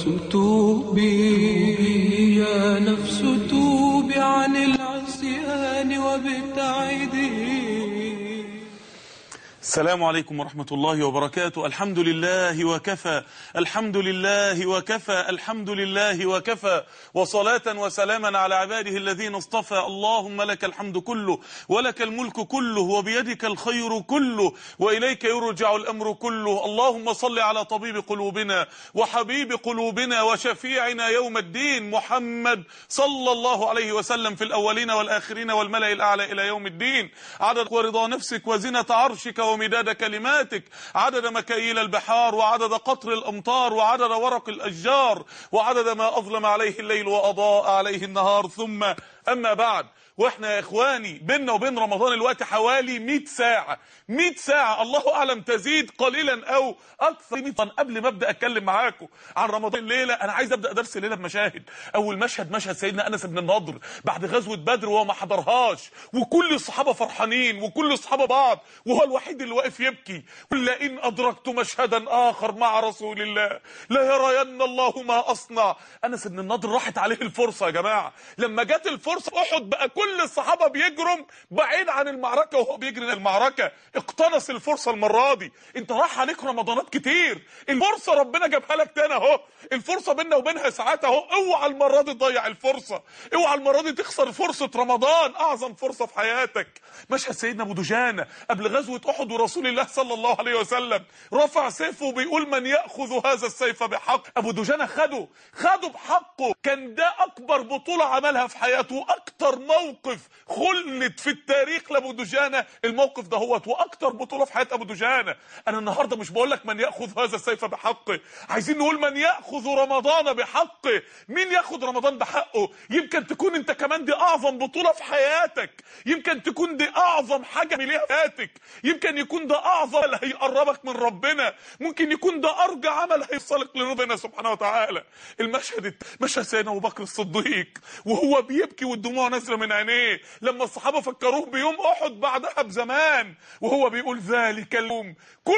نفس توبي يا نفس توبي عن العصيان وابتعدي السلام عليكم ورحمة الله وبركاته الحمد لله وكفى الحمد لله وكفى الحمد لله وكفى وصلاة وسلاما على عباده الذين اصطفى اللهم لك الحمد كله ولك الملك كله وبيدك الخير كله وإليك يرجع الأمر كله اللهم صل على طبيب قلوبنا وحبيب قلوبنا وشفيعنا يوم الدين محمد صلى الله عليه وسلم في الأولين والآخرين والملأ الأعلى إلى يوم الدين عدد ورضا نفسك وزنة عرشك ومداد كلماتك عدد مكاييل البحار وعدد قطر الأمطار وعدد ورق الأشجار وعدد ما أظلم عليه الليل وأضاء عليه النهار ثم أما بعد واحنا يا اخواني بيننا وبين رمضان الوقت حوالي 100 ساعة 100 ساعة الله اعلم تزيد قليلا او اكثر 100 قبل ما ابدا اتكلم معاكم عن رمضان الليله انا عايز ابدا درس الليله بمشاهد اول مشهد مشهد سيدنا انس بن النضر بعد غزوه بدر وهو ما حضرهاش وكل الصحابه فرحانين وكل الصحابه بعض وهو الوحيد اللي واقف يبكي لئن ادركت مشهدا اخر مع رسول الله لا يرين الله ما اصنع انس بن النضر راحت عليه الفرصه يا جماعه لما جت الفرصه احد بقى كل الصحابه بيجرم بعيد عن المعركه وهو بيجري المعركه اقتنص الفرصه المره دي انت راح عليك رمضانات كتير الفرصه ربنا جابها لك تاني اهو الفرصه بيننا وبينها ساعات اهو اوعى المره دي تضيع الفرصه اوعى المره دي تخسر فرصه رمضان اعظم فرصه في حياتك مشهد سيدنا ابو دجانه قبل غزوه احد ورسول الله صلى الله عليه وسلم رفع سيفه وبيقول من ياخذ هذا السيف بحق ابو دجانه خده خده بحقه كان ده اكبر بطوله عملها في حياته اكتر موقف خلد في التاريخ لابو دجانه الموقف ده هو واكتر بطوله في حياه ابو دجانه انا النهارده مش بقول لك من ياخذ هذا السيف بحقه عايزين نقول من ياخذ رمضان بحقه مين ياخذ رمضان بحقه يمكن تكون انت كمان دي اعظم بطوله في حياتك يمكن تكون دي اعظم حاجه ليها في حياتك يمكن يكون ده اعظم اللي هيقربك من ربنا ممكن يكون ده ارجى عمل هيوصلك لربنا سبحانه وتعالى المشهد مشهد سيدنا ابو بكر الصديق وهو بيبكي والدموع نازله من عينيه لما الصحابه فكروه بيوم احد بعدها بزمان وهو بيقول ذلك اليوم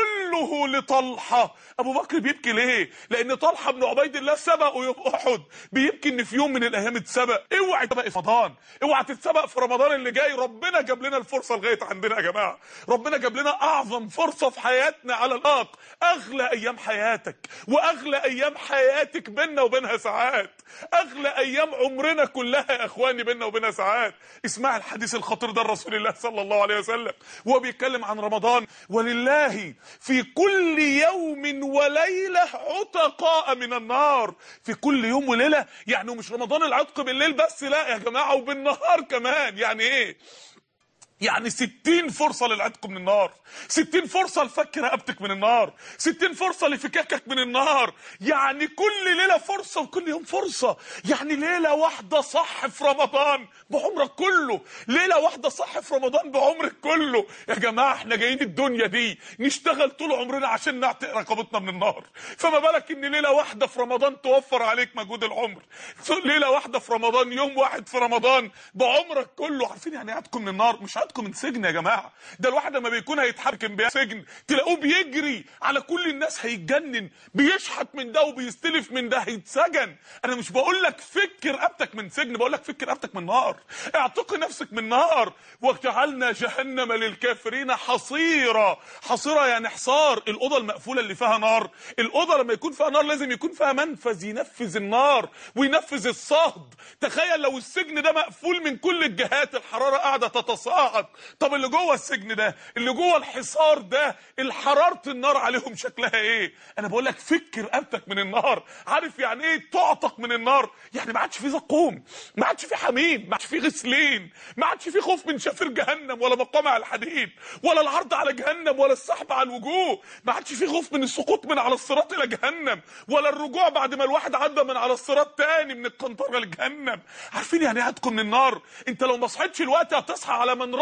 كله لطلحه ابو بكر بيبكي ليه لان طلحه بن عبيد الله سبقه يوم احد بيبكي ان في يوم من الايام اتسبق اوعى تسبق في رمضان اوعى تتسبق في رمضان اللي جاي ربنا جاب لنا الفرصه لغايه عندنا يا جماعه ربنا جاب لنا اعظم فرصه في حياتنا على الاطلاق اغلى ايام حياتك واغلى ايام حياتك بيننا وبينها ساعات اغلى ايام عمرنا كلها يا اخواني بيننا وبينها ساعات اسمع الحديث الخطير ده الرسول الله صلى الله عليه وسلم وهو بيتكلم عن رمضان ولله في كل يوم وليله عتقاء من النار في كل يوم وليله يعني مش رمضان العتق بالليل بس لا يا جماعه وبالنهار كمان يعني ايه يعني ستين فرصة للعتق من النار ستين فرصة لفك رقبتك من النار ستين فرصة لفكاكك من النار يعني كل ليلة فرصة وكل يوم فرصة يعني ليلة واحدة صح في رمضان بعمرك كله ليلة واحدة صح في رمضان بعمرك كله يا جماعة احنا جايين الدنيا دي نشتغل طول عمرنا عشان نعتق رقبتنا من النار فما بالك ان ليلة واحدة في رمضان توفر عليك مجهود العمر ليلة واحدة في رمضان يوم واحد في رمضان بعمرك كله عارفين يعني عتق من النار مش عتق من سجن يا جماعه ده الواحد لما بيكون هيتحكم بسجن تلاقوه بيجري على كل الناس هيتجنن بيشحت من ده وبيستلف من ده هيتسجن انا مش بقول لك فك رقبتك من سجن بقول لك فك رقبتك من نار اعتق نفسك من نار وجعلنا جهنم للكافرين حصيرا حصيرا يعني حصار الاوضه المقفوله اللي فيها نار الاوضه لما يكون فيها نار لازم يكون فيها منفذ ينفذ النار وينفذ الصهد تخيل لو السجن ده مقفول من كل الجهات الحراره قاعده تتصاعد طب اللي جوه السجن ده اللي جوه الحصار ده الحراره النار عليهم شكلها ايه انا بقول لك فك رقبتك من النار عارف يعني ايه تعتق من النار يعني ما عادش في زقوم ما عادش في حميم ما عادش في غسلين ما عادش في خوف من شفير جهنم ولا مقامع الحديد ولا العرض على جهنم ولا السحب على الوجوه ما عادش في خوف من السقوط من على الصراط الى جهنم ولا الرجوع بعد ما الواحد عدى من على الصراط تاني من القنطره لجهنم عارفين يعني ايه عتق من النار انت لو ما صحيتش الوقت هتصحى على من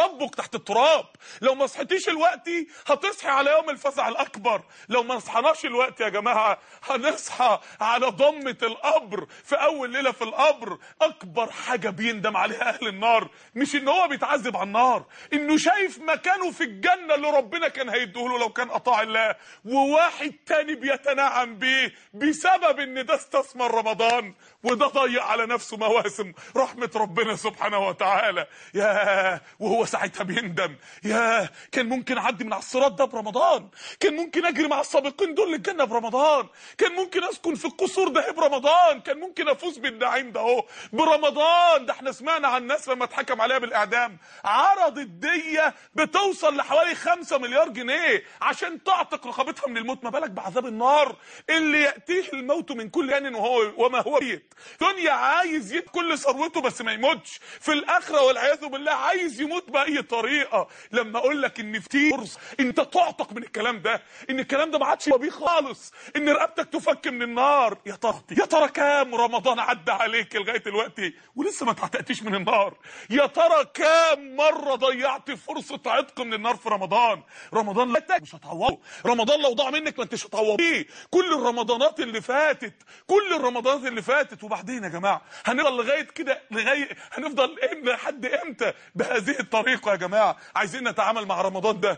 ربك تحت التراب لو ما صحيتيش الوقت هتصحي على يوم الفزع الاكبر لو ما صحناش الوقت يا جماعه هنصحى على ضمه القبر في اول ليله في القبر اكبر حاجه بيندم عليها اهل النار مش ان هو بيتعذب على النار انه شايف مكانه في الجنه اللي ربنا كان هيديهوله لو كان اطاع الله وواحد تاني بيتنعم بيه بسبب ان ده استثمر رمضان وده ضيع على نفسه مواسم رحمه ربنا سبحانه وتعالى يا وهو ساعتها بيندم يا كان ممكن اعدي من على الصراط ده برمضان كان ممكن اجري مع السابقين دول للجنه برمضان كان ممكن اسكن في القصور ده برمضان كان ممكن افوز بالنعيم ده اهو برمضان ده احنا سمعنا عن ناس لما اتحكم عليها بالاعدام عرض الديه بتوصل لحوالي 5 مليار جنيه عشان تعتق رقبتها من الموت ما بالك بعذاب النار اللي ياتيه الموت من كل ان وهو وما هو ميت دنيا عايز يد كل ثروته بس ما يموتش في الاخره والعياذ بالله عايز يموت باي طريقه لما اقول لك ان في فرصه انت تعتق من الكلام ده ان الكلام ده ما عادش بيه خالص ان رقبتك تفك من النار يا ترى يا ترى كام رمضان عدى عليك لغايه دلوقتي ولسه ما اتعتقتش من النار يا ترى كام مره ضيعت فرصه عتق من النار في رمضان رمضان لا مش هتعوضه رمضان لو ضاع منك ما انتش هتعوضيه كل الرمضانات اللي فاتت كل الرمضانات اللي فاتت وبعدين يا جماعه هنفضل لغايه كده لغايه هنفضل إم- لحد امتى بهذه الطريقه يا جماعه عايزين نتعامل مع رمضان ده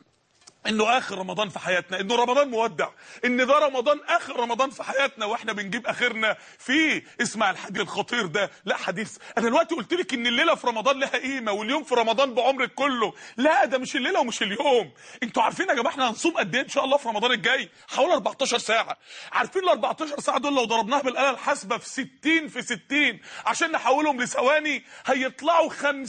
انه اخر رمضان في حياتنا انه رمضان مودع ان ده رمضان اخر رمضان في حياتنا واحنا بنجيب اخرنا فيه اسمع الحديث الخطير ده لا حديث انا دلوقتي قلت لك ان الليله في رمضان لها قيمه واليوم في رمضان بعمرك كله لا ده مش الليله ومش اليوم انتوا عارفين يا جماعه احنا هنصوم قد ايه ان شاء الله في رمضان الجاي حوالي 14 ساعه عارفين ال 14 ساعه دول لو ضربناها بالاله الحاسبه في 60 في 60 عشان نحولهم لثواني هيطلعوا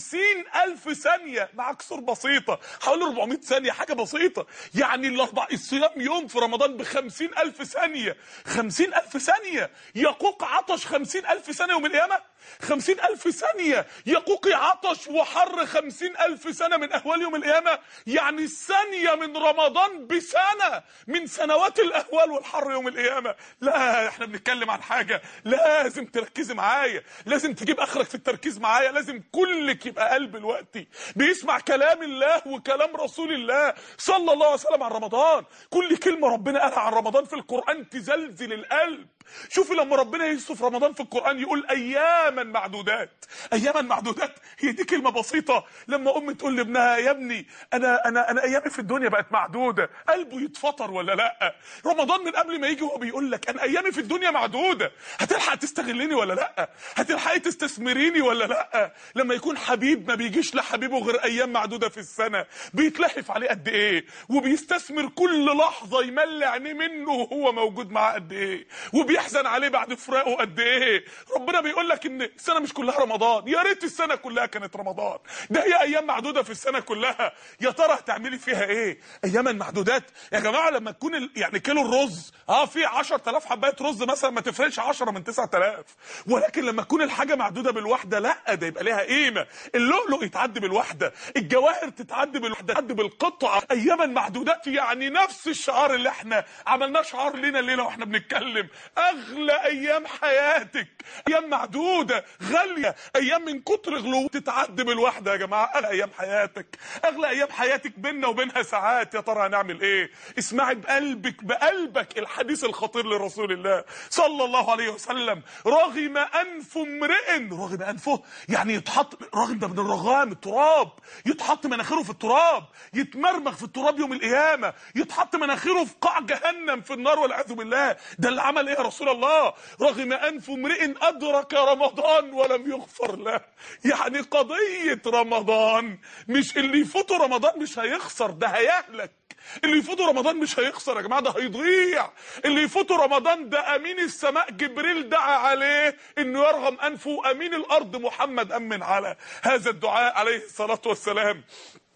50000 ثانيه مع كسور بسيطه حوالي 400 ثانيه حاجه بسيطه يعني الاربع الصيام يوم في رمضان ب 50000 ثانيه 50000 ثانيه يقوق عطش 50000 ثانيه يوم القيامه 50000 ثانيه يقوق عطش وحر 50000 سنه من اهوال يوم القيامه يعني الثانيه من رمضان بسنه من سنوات الاهوال والحر يوم القيامه لا احنا بنتكلم عن حاجه لازم تركزي معايا لازم تجيب اخرك في التركيز معايا لازم كلك يبقى قلب الوقت بيسمع كلام الله وكلام رسول الله صلى الله عليه وسلم عن رمضان كل كلمه ربنا قالها عن رمضان في القران تزلزل القلب شوفي لما ربنا يوصف رمضان في القران يقول اياما معدودات اياما معدودات هي دي كلمه بسيطه لما ام تقول لابنها يا ابني انا انا انا ايامي في الدنيا بقت معدوده قلبه يتفطر ولا لا رمضان من قبل ما يجي هو بيقول لك انا ايامي في الدنيا معدوده هتلحق تستغلني ولا لا هتلحقي تستثمريني ولا لا لما يكون حبيب ما بيجيش لحبيبه غير ايام معدوده في السنه بيتلهف عليه قد ايه وبيستثمر كل لحظه يملي عينيه منه وهو موجود معاه قد ايه وبيحزن عليه بعد فراقه قد ايه ربنا بيقول لك ان السنه مش كلها رمضان يا ريت السنه كلها كانت رمضان ده هي ايام معدوده في السنه كلها يا ترى هتعملي فيها ايه اياما معدودات يا جماعه لما تكون ال- يعني كيلو الرز اه في 10000 حبايه رز مثلا ما تفرقش 10 من 9000 ولكن لما تكون الحاجه معدوده بالوحده لا ده يبقى ليها قيمه اللؤلؤ يتعدي بالوحده الجواهر تتعدي بالوحده تتعدي بالقطعه اياما معدودات يعني نفس الشعار اللي احنا عملناه شعار لينا الليله واحنا بنتكلم اغلى ايام حياتك ايام معدوده غاليه ايام من كتر غلو تتعدي بالوحده يا جماعه اغلى ايام حياتك اغلى ايام حياتك بينا وبينها ساعات يا ترى هنعمل ايه اسمعي بقلبك بقلبك الحديث الخطير لرسول الله صلى الله عليه وسلم رغم انف امرئ رغم انفه يعني يتحط رغم ده من الرغام التراب يتحط مناخيره في التراب يتمرمغ في التراب يوم القيامه يتحط مناخيره في قاع جهنم في النار والعياذ بالله ده اللي عمل ايه يا رسول الله رغم انف امرئ ادرك رمضان ولم يغفر له يعني قضيه رمضان مش اللي يفوته رمضان مش هيخسر ده هيهلك اللي يفوته رمضان مش هيخسر يا جماعه ده هيضيع اللي يفوته رمضان ده امين السماء جبريل دعا عليه انه يرغم انفه امين الارض محمد امن على هذا الدعاء عليه الصلاه والسلام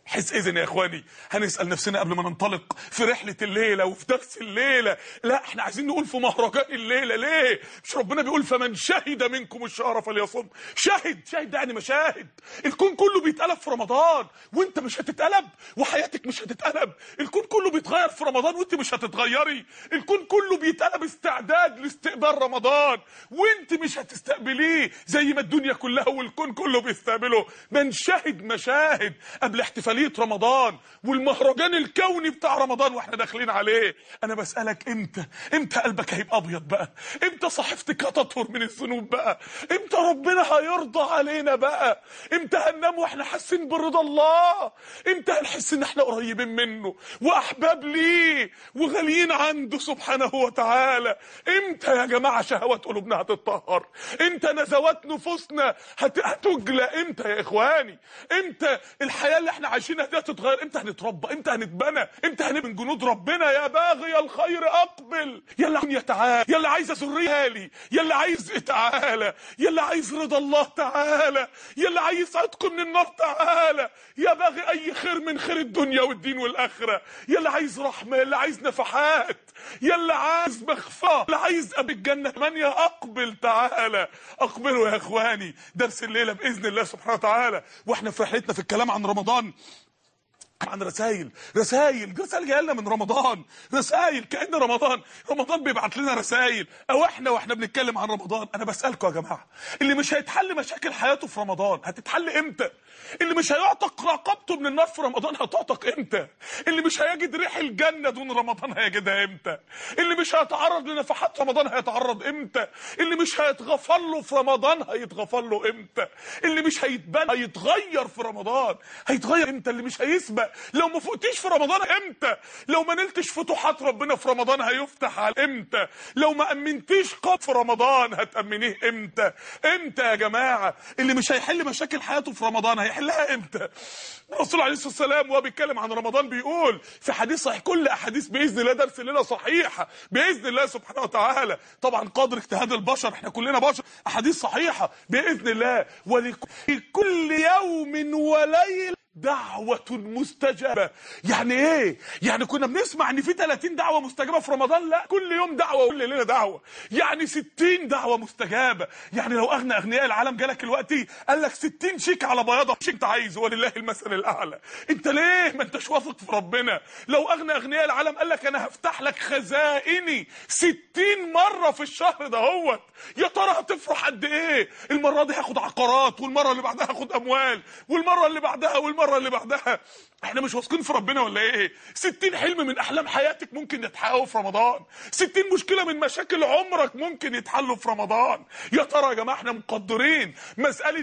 حس اذن يا اخواني هنسال نفسنا قبل ما ننطلق في رحله الليله وفي درس الليله لا احنا عايزين نقول في مهرجان الليله ليه مش ربنا بيقول فمن شهد منكم الشهر فليصم شهد شهد يعني مشاهد الكون كله بيتقلب في رمضان وانت مش هتتقلب وحياتك مش هتتقلب الكون كله بيتغير في رمضان وانت مش هتتغيري الكون كله بيتقلب استعداد لاستقبال رمضان وانت مش هتستقبليه زي ما الدنيا كلها والكون كله بيستقبله من شهد مشاهد قبل احتفاليه رمضان والمهرجان الكوني بتاع رمضان واحنا داخلين عليه انا بسالك امتى امتى قلبك هيبقى ابيض بقى امتى صحيفتك هتطهر من الذنوب بقى امتى ربنا هيرضى علينا بقى امتى هننام واحنا حاسين برضا الله امتى هنحس ان احنا قريبين منه واحباب ليه وغاليين عنده سبحانه وتعالى امتى يا جماعه شهوات قلوبنا هتتطهر امتى نزوات نفوسنا هت... هتجلى امتى يا اخواني امتى الحياه اللي احنا عايشينها دي هتتغير امتى هنتربى امتى هنتبنى امتى هنبقى من جنود ربنا يا باغي الخير اقبل يلا يا تعالى يلا عايز ذريه لي يلا عايز تعالى يلا عايز رضا الله تعالى يلا عايز عتق من النار تعالى يا باغي اي خير من خير الدنيا والدين والاخره يلا عايز رحمه يلا عايز نفحات يلا عايز مغفرة يلا عايز ابي الجنه من يا اقبل تعالى اقبلوا يا اخواني درس الليله باذن الله سبحانه وتعالى واحنا في رحلتنا في الكلام عن رمضان عن رسائل رسائل رسائل جايه لنا من رمضان رسائل كأن رمضان رمضان بيبعت لنا رسائل او احنا واحنا بنتكلم عن رمضان انا بسالكم يا جماعه اللي مش هيتحل مشاكل حياته في رمضان هتتحل امتى اللي مش هيعتق رقبته من النار في رمضان هتعتق امتى اللي مش هيجد ريح الجنه دون رمضان هيجدها امتى اللي مش هيتعرض لنفحات رمضان هيتعرض امتى اللي مش هيتغفر له في رمضان هيتغفر له امتى اللي مش هيتبنى هيتغير في رمضان هيتغير امتى اللي مش هيسبق لو ما فقتيش في رمضان امتى لو ما نلتش فتوحات ربنا في رمضان هيفتح على امتى لو ما امنتيش قب في رمضان هتامنيه امتى امتى يا جماعه اللي مش هيحل مشاكل حياته في رمضان هيحلها امتى الرسول عليه الصلاه والسلام وهو بيتكلم عن رمضان بيقول في حديث صحيح كل احاديث باذن الله درس الليله صحيحه باذن الله سبحانه وتعالى طبعا قدر اجتهاد البشر احنا كلنا بشر احاديث صحيحه باذن الله ولكل يوم وليله دعوة مستجابة يعني ايه يعني كنا بنسمع ان في 30 دعوة مستجابة في رمضان لا كل يوم دعوة وكل ليلة دعوة يعني 60 دعوة مستجابة يعني لو اغنى اغنياء العالم جالك دلوقتي قال لك 60 شيك على بياضة شيك انت عايزه ولله المثل الاعلى انت ليه ما انتش واثق في ربنا لو اغنى اغنياء العالم قال لك انا هفتح لك خزائني 60 مرة في الشهر دهوت يا ترى هتفرح قد ايه المرة دي هاخد عقارات والمرة اللي بعدها هاخد اموال والمرة اللي بعدها والمرة المره اللي بعدها احنا مش واثقين في ربنا ولا ايه 60 حلم من احلام حياتك ممكن يتحققوا في رمضان 60 مشكله من مشاكل عمرك ممكن يتحلوا في رمضان يا ترى يا جماعه احنا مقدرين مساله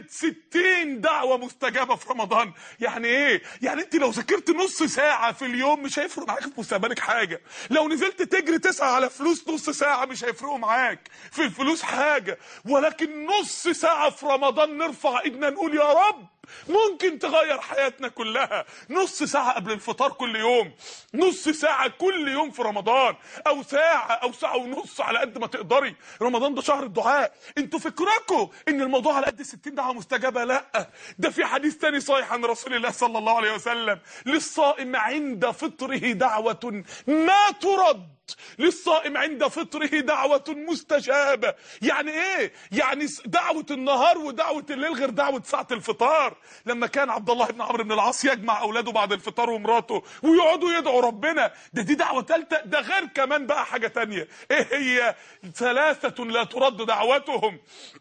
60 دعوه مستجابه في رمضان يعني ايه يعني انت لو ذاكرت نص ساعه في اليوم مش هيفرق معاك في مستقبلك حاجه لو نزلت تجري تسعى على فلوس نص ساعه مش هيفرقوا معاك في الفلوس حاجه ولكن نص ساعه في رمضان نرفع ايدنا نقول يا رب ممكن تغير حياتنا كلها نص ساعة قبل الفطار كل يوم نص ساعة كل يوم في رمضان او ساعة او ساعة ونص على قد ما تقدري رمضان ده شهر الدعاء انتوا فكركم ان الموضوع على قد 60 دعوة مستجابة لا ده في حديث تاني صحيح عن رسول الله صلى الله عليه وسلم للصائم عند فطره دعوة ما ترد للصائم عند فطره دعوة مستجابة يعني ايه يعني دعوة النهار ودعوة الليل غير دعوة ساعة الفطار لما كان عبد الله بن عمرو بن العاص يجمع اولاده بعد الفطار ومراته ويقعدوا يدعوا ربنا ده دي دعوة ثالثة ده غير كمان بقى حاجة تانية ايه هي ثلاثة لا ترد دعوتهم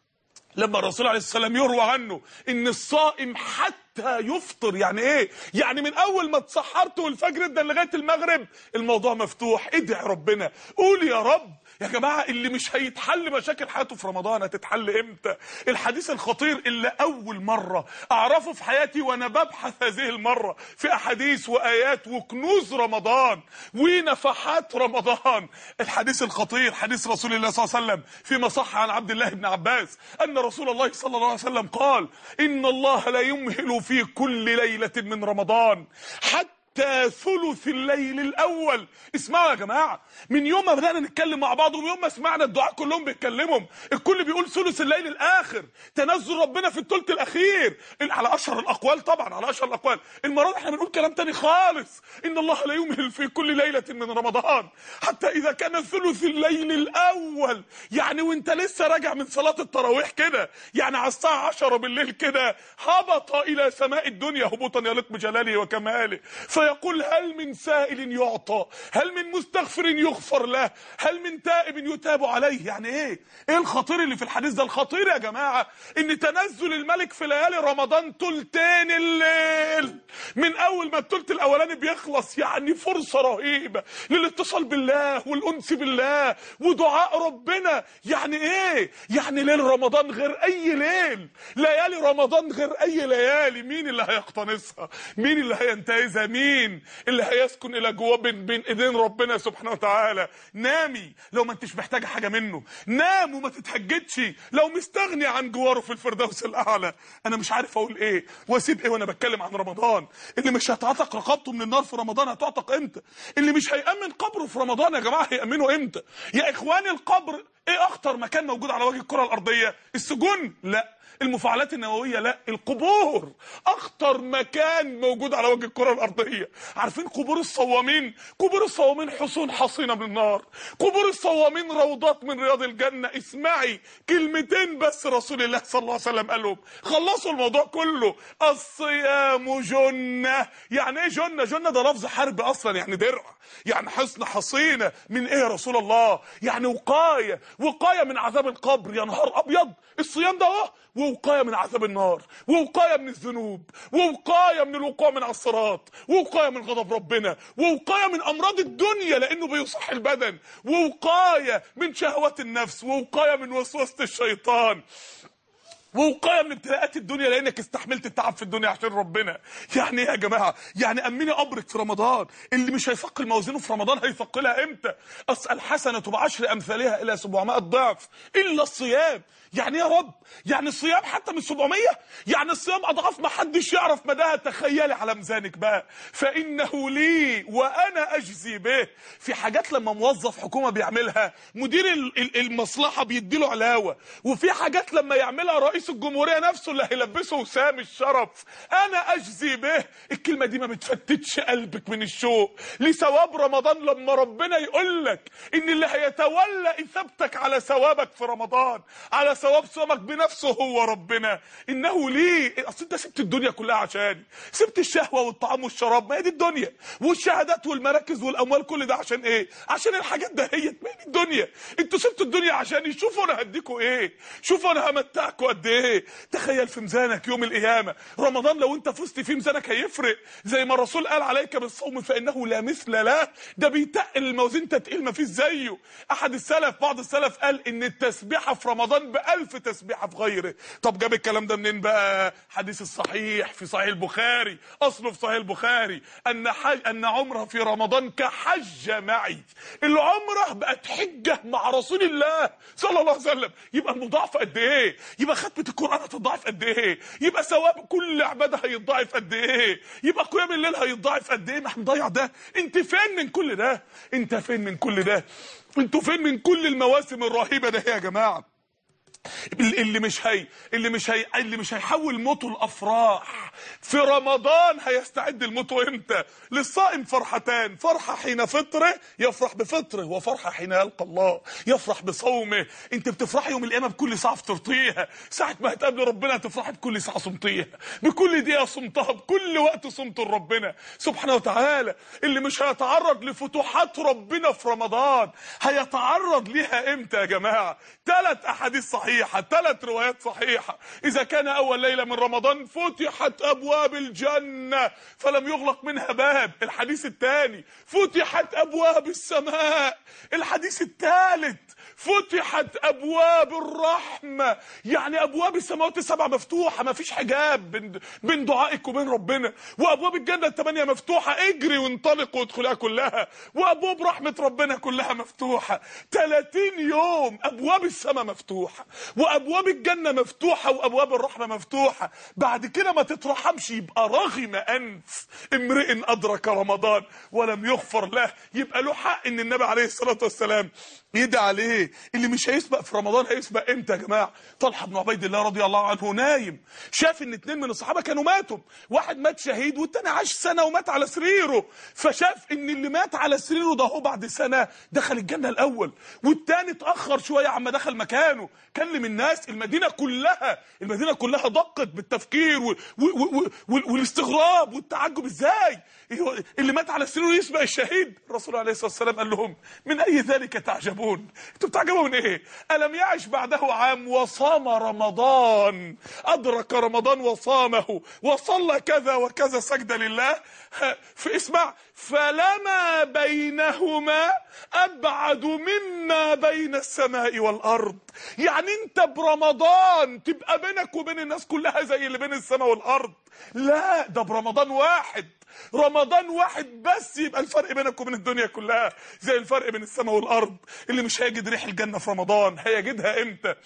لما الرسول عليه السلام يروى عنه ان الصائم حتى يفطر يعني ايه يعني من اول ما اتسحرت والفجر ادى لغايه المغرب الموضوع مفتوح ادعي ربنا قول يا رب يا جماعه اللي مش هيتحل مشاكل حياته في رمضان هتتحل امتى الحديث الخطير اللي اول مره اعرفه في حياتي وانا ببحث هذه المره في احاديث وايات وكنوز رمضان ونفحات رمضان الحديث الخطير حديث رسول الله صلى الله عليه وسلم فيما صح عن عبد الله بن عباس ان رسول الله صلى الله عليه وسلم قال ان الله لا يمهل في كل ليله من رمضان حتى حتى ثلث الليل الاول اسمعوا يا جماعه من يوم ما بدانا نتكلم مع بعض ومن يوم ما سمعنا الدعاء كلهم بيتكلموا الكل بيقول ثلث الليل الاخر تنزل ربنا في الثلث الاخير على اشهر الاقوال طبعا على اشهر الاقوال المره دي احنا بنقول كلام تاني خالص ان الله لا يمهل في كل ليله من رمضان حتى اذا كان ثلث الليل الاول يعني وانت لسه راجع من صلاه التراويح كده يعني على الساعه 10 بالليل كده هبط الى سماء الدنيا هبوطا يليق بجلاله وكماله فيقول هل من سائل يعطى هل من مستغفر يغفر له هل من تائب يتاب عليه يعني ايه ايه الخطير اللي في الحديث ده الخطير يا جماعه ان تنزل الملك في ليالي رمضان تلتين الليل من اول ما التلت الاولاني بيخلص يعني فرصه رهيبه للاتصال بالله والانس بالله ودعاء ربنا يعني ايه يعني ليل رمضان غير اي ليل ليالي رمضان غير اي ليالي مين اللي هيقتنصها مين اللي هينتهزها مين اللي هيسكن الى جواه بين, بين ايدين ربنا سبحانه وتعالى نامي لو ما انتش محتاجه حاجه منه نام وما تتهجدش لو مستغني عن جواره في الفردوس الاعلى انا مش عارف اقول ايه واسيب ايه وانا بتكلم عن رمضان اللي مش هتعتق رقبته من النار في رمضان هتعتق امتى اللي مش هيامن قبره في رمضان يا جماعه هيامنه امتى يا اخواني القبر ايه اخطر مكان موجود على وجه الكره الارضيه السجون لا المفاعلات النوويه لا القبور اخطر مكان موجود على وجه الكره الارضيه عارفين قبور الصوامين قبور الصوامين حصون حصينه من النار قبور الصوامين روضات من رياض الجنه اسمعي كلمتين بس رسول الله صلى الله عليه وسلم قالهم خلصوا الموضوع كله الصيام جنه يعني ايه جنه جنه ده لفظ حرب اصلا يعني درع يعني حصن حصينه من ايه يا رسول الله يعني وقايه وقايه من عذاب القبر يا نهار ابيض الصيام ده اهو ووقايه من عذاب النار ووقايه من الذنوب ووقايه من الوقوع من على الصراط ووقايه من غضب ربنا ووقايه من امراض الدنيا لانه بيصح البدن ووقايه من شهوات النفس ووقايه من وسوسه الشيطان ووقايه من ابتلاءات الدنيا لانك استحملت التعب في الدنيا عشان ربنا يعني ايه يا جماعه يعني امني قبرك في رمضان اللي مش هيثقل موازينه في رمضان هيثقلها امتى اصل الحسنه بعشر امثالها الى 700 ضعف الا الصيام يعني يا رب يعني الصيام حتى من 700 يعني الصيام اضعاف ما حدش يعرف مداها تخيلي على ميزانك بقى فانه لي وانا اجزي به في حاجات لما موظف حكومه بيعملها مدير المصلحه بيديله علاوه وفي حاجات لما يعملها رئيس الجمهوريه نفسه اللي هيلبسه وسام الشرف انا اجزي به الكلمه دي ما بتفتتش قلبك من الشوق لثواب رمضان لما ربنا يقول لك ان اللي هيتولى اثابتك على ثوابك في رمضان على ثواب صومك بنفسه هو ربنا انه ليه اصل انت سبت الدنيا كلها عشاني سبت الشهوه والطعام والشراب ما هي دي الدنيا والشهادات والمراكز والاموال كل ده عشان ايه عشان الحاجات ده هي ما هي دي الدنيا انتوا سبتوا الدنيا عشاني شوفوا انا هديكوا ايه شوفوا انا همتعكوا قد ايه تخيل في ميزانك يوم القيامه رمضان لو انت فزت فيه ميزانك هيفرق زي ما الرسول قال عليك بالصوم فانه لا مثل له ده بيتقل الموازين تتقيل ما فيش زيه احد السلف بعض السلف قال ان التسبيحه في رمضان بألف تسبيحه في غيره طب جاب الكلام ده منين بقى حديث الصحيح في صحيح البخاري اصله في صحيح البخاري ان حج ان عمره في رمضان كحج معي العمره بقت حجه مع رسول الله صلى الله عليه وسلم يبقى المضاعفه قد ايه يبقى ختمه القران هتضاعف قد ايه يبقى ثواب كل عباده هيتضاعف قد ايه يبقى قيام الليل هيتضاعف قد ايه ما احنا مضيع ده انت فين من كل ده انت فين من كل ده انتوا فين من كل المواسم الرهيبه ده يا جماعه اللي مش هي اللي مش هي اللي مش هيحول موته لافراح في رمضان هيستعد لموته امتى للصائم فرحتان فرحه حين فطره يفرح بفطره وفرحه حين يلقى الله يفرح بصومه انت بتفرحي يوم القيامه بكل ساعه فطرتيها ساعه ما هتقابلي ربنا هتفرحي بكل ساعه صمتيها بكل دقيقه صمتها بكل وقت صمت لربنا سبحانه وتعالى اللي مش هيتعرض لفتوحات ربنا في رمضان هيتعرض ليها امتى يا جماعه ثلاث احاديث صحيحه صحيحة ثلاث روايات صحيحة إذا كان أول ليلة من رمضان فتحت أبواب الجنة فلم يغلق منها باب الحديث الثاني فتحت أبواب السماء الحديث الثالث فتحت ابواب الرحمه يعني ابواب السماوات السبع مفتوحه ما فيش حجاب بين بين دعائك وبين ربنا وابواب الجنه الثمانيه مفتوحه اجري وانطلق وادخلها كلها وابواب رحمه ربنا كلها مفتوحه 30 يوم ابواب السماء مفتوحه وابواب الجنه مفتوحه وابواب الرحمه مفتوحه بعد كده ما تترحمش يبقى رغم انف امرئ ادرك رمضان ولم يغفر له يبقى له حق ان النبي عليه الصلاه والسلام يدعي عليه اللي مش هيسبق في رمضان هيسبق امتى يا جماعه طلحه بن عبيد الله رضي الله عنه نايم شاف ان اتنين من الصحابه كانوا ماتوا واحد مات شهيد والتاني عاش سنه ومات على سريره فشاف ان اللي مات على سريره ده هو بعد سنه دخل الجنه الاول والتاني اتاخر شويه عما دخل مكانه كلم الناس المدينه كلها المدينه كلها ضقت بالتفكير و... و... و... و... والاستغراب والتعجب ازاي اللي مات على سريره يسبق الشهيد الرسول عليه الصلاه والسلام قال لهم من اي ذلك تعجبون انتوا بتعجبوا من ايه الم يعش بعده عام وصام رمضان ادرك رمضان وصامه وصلى كذا وكذا سجده لله في اسمع فلما بينهما ابعد مما بين السماء والارض يعني انت برمضان تبقى بينك وبين الناس كلها زي اللي بين السماء والارض لا ده برمضان واحد رمضان واحد بس يبقى الفرق بينك وبين الدنيا كلها زي الفرق بين السماء والارض اللي مش هيجد ريح الجنه في رمضان هيجدها امتى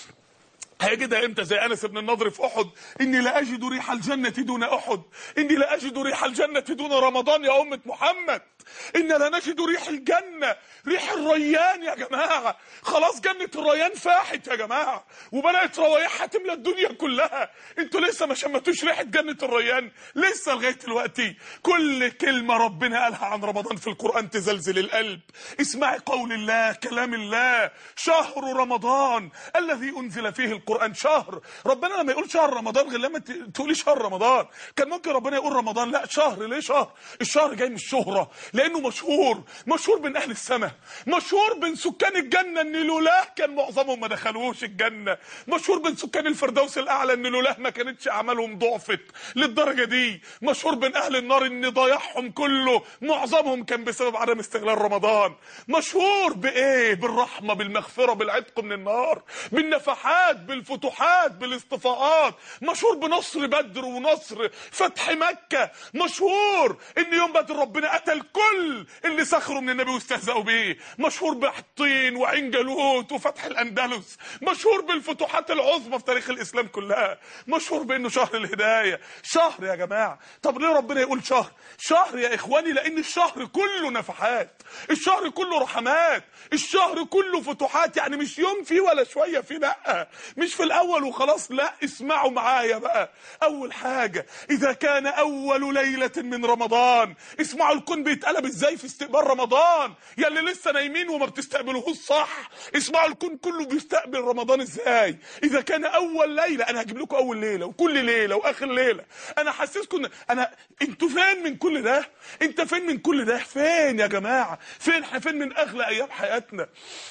هيجدها امتى زي انس بن النضر في احد اني لا اجد ريح الجنه دون احد اني لا اجد ريح الجنه دون رمضان يا امه محمد إن لا نجد ريح الجنة ريح الريان يا جماعة خلاص جنة الريان فاحت يا جماعة وبدأت روايحها تملى الدنيا كلها انتوا لسه ما شمتوش ريحة جنة الريان لسه لغاية دلوقتي كل كلمة ربنا قالها عن رمضان في القرآن تزلزل القلب اسمعي قول الله كلام الله شهر رمضان الذي أنزل فيه القرآن شهر ربنا لما يقول شهر رمضان غير لما تقولي شهر رمضان كان ممكن ربنا يقول رمضان لا شهر ليه شهر الشهر جاي من الشهرة لانه مشهور مشهور بين اهل السماء مشهور بين سكان الجنه ان لولاه كان معظمهم ما دخلوش الجنه مشهور بين سكان الفردوس الاعلى ان لولاه ما كانتش اعمالهم ضعفت للدرجه دي مشهور بين اهل النار ان ضياعهم كله معظمهم كان بسبب عدم استغلال رمضان مشهور بايه بالرحمه بالمغفره بالعتق من النار بالنفحات بالفتوحات بالاصطفاءات مشهور بنصر بدر ونصر فتح مكه مشهور ان يوم بدر ربنا قتل كل اللي سخروا من النبي واستهزأوا بيه مشهور بحطين وعين جالوت وفتح الاندلس مشهور بالفتوحات العظمى في تاريخ الاسلام كلها مشهور بانه شهر الهدايه شهر يا جماعه طب ليه ربنا يقول شهر شهر يا اخواني لان الشهر كله نفحات الشهر كله رحمات الشهر كله فتوحات يعني مش يوم فيه ولا شويه فيه لا مش في الاول وخلاص لا اسمعوا معايا بقى اول حاجه اذا كان اول ليله من رمضان اسمعوا الكون بيتقلب ازاي في استقبال رمضان يا اللي لسه نايمين وما بتستقبلوهوش صح اسمعوا الكون كله بيستقبل رمضان ازاي اذا كان اول ليله انا هجيب لكم اول ليله وكل ليله واخر ليله انا حاسسكم انا انتوا فين من كل ده انت فين من كل ده فين يا جماعه فين فين من اغلى ايام حياتنا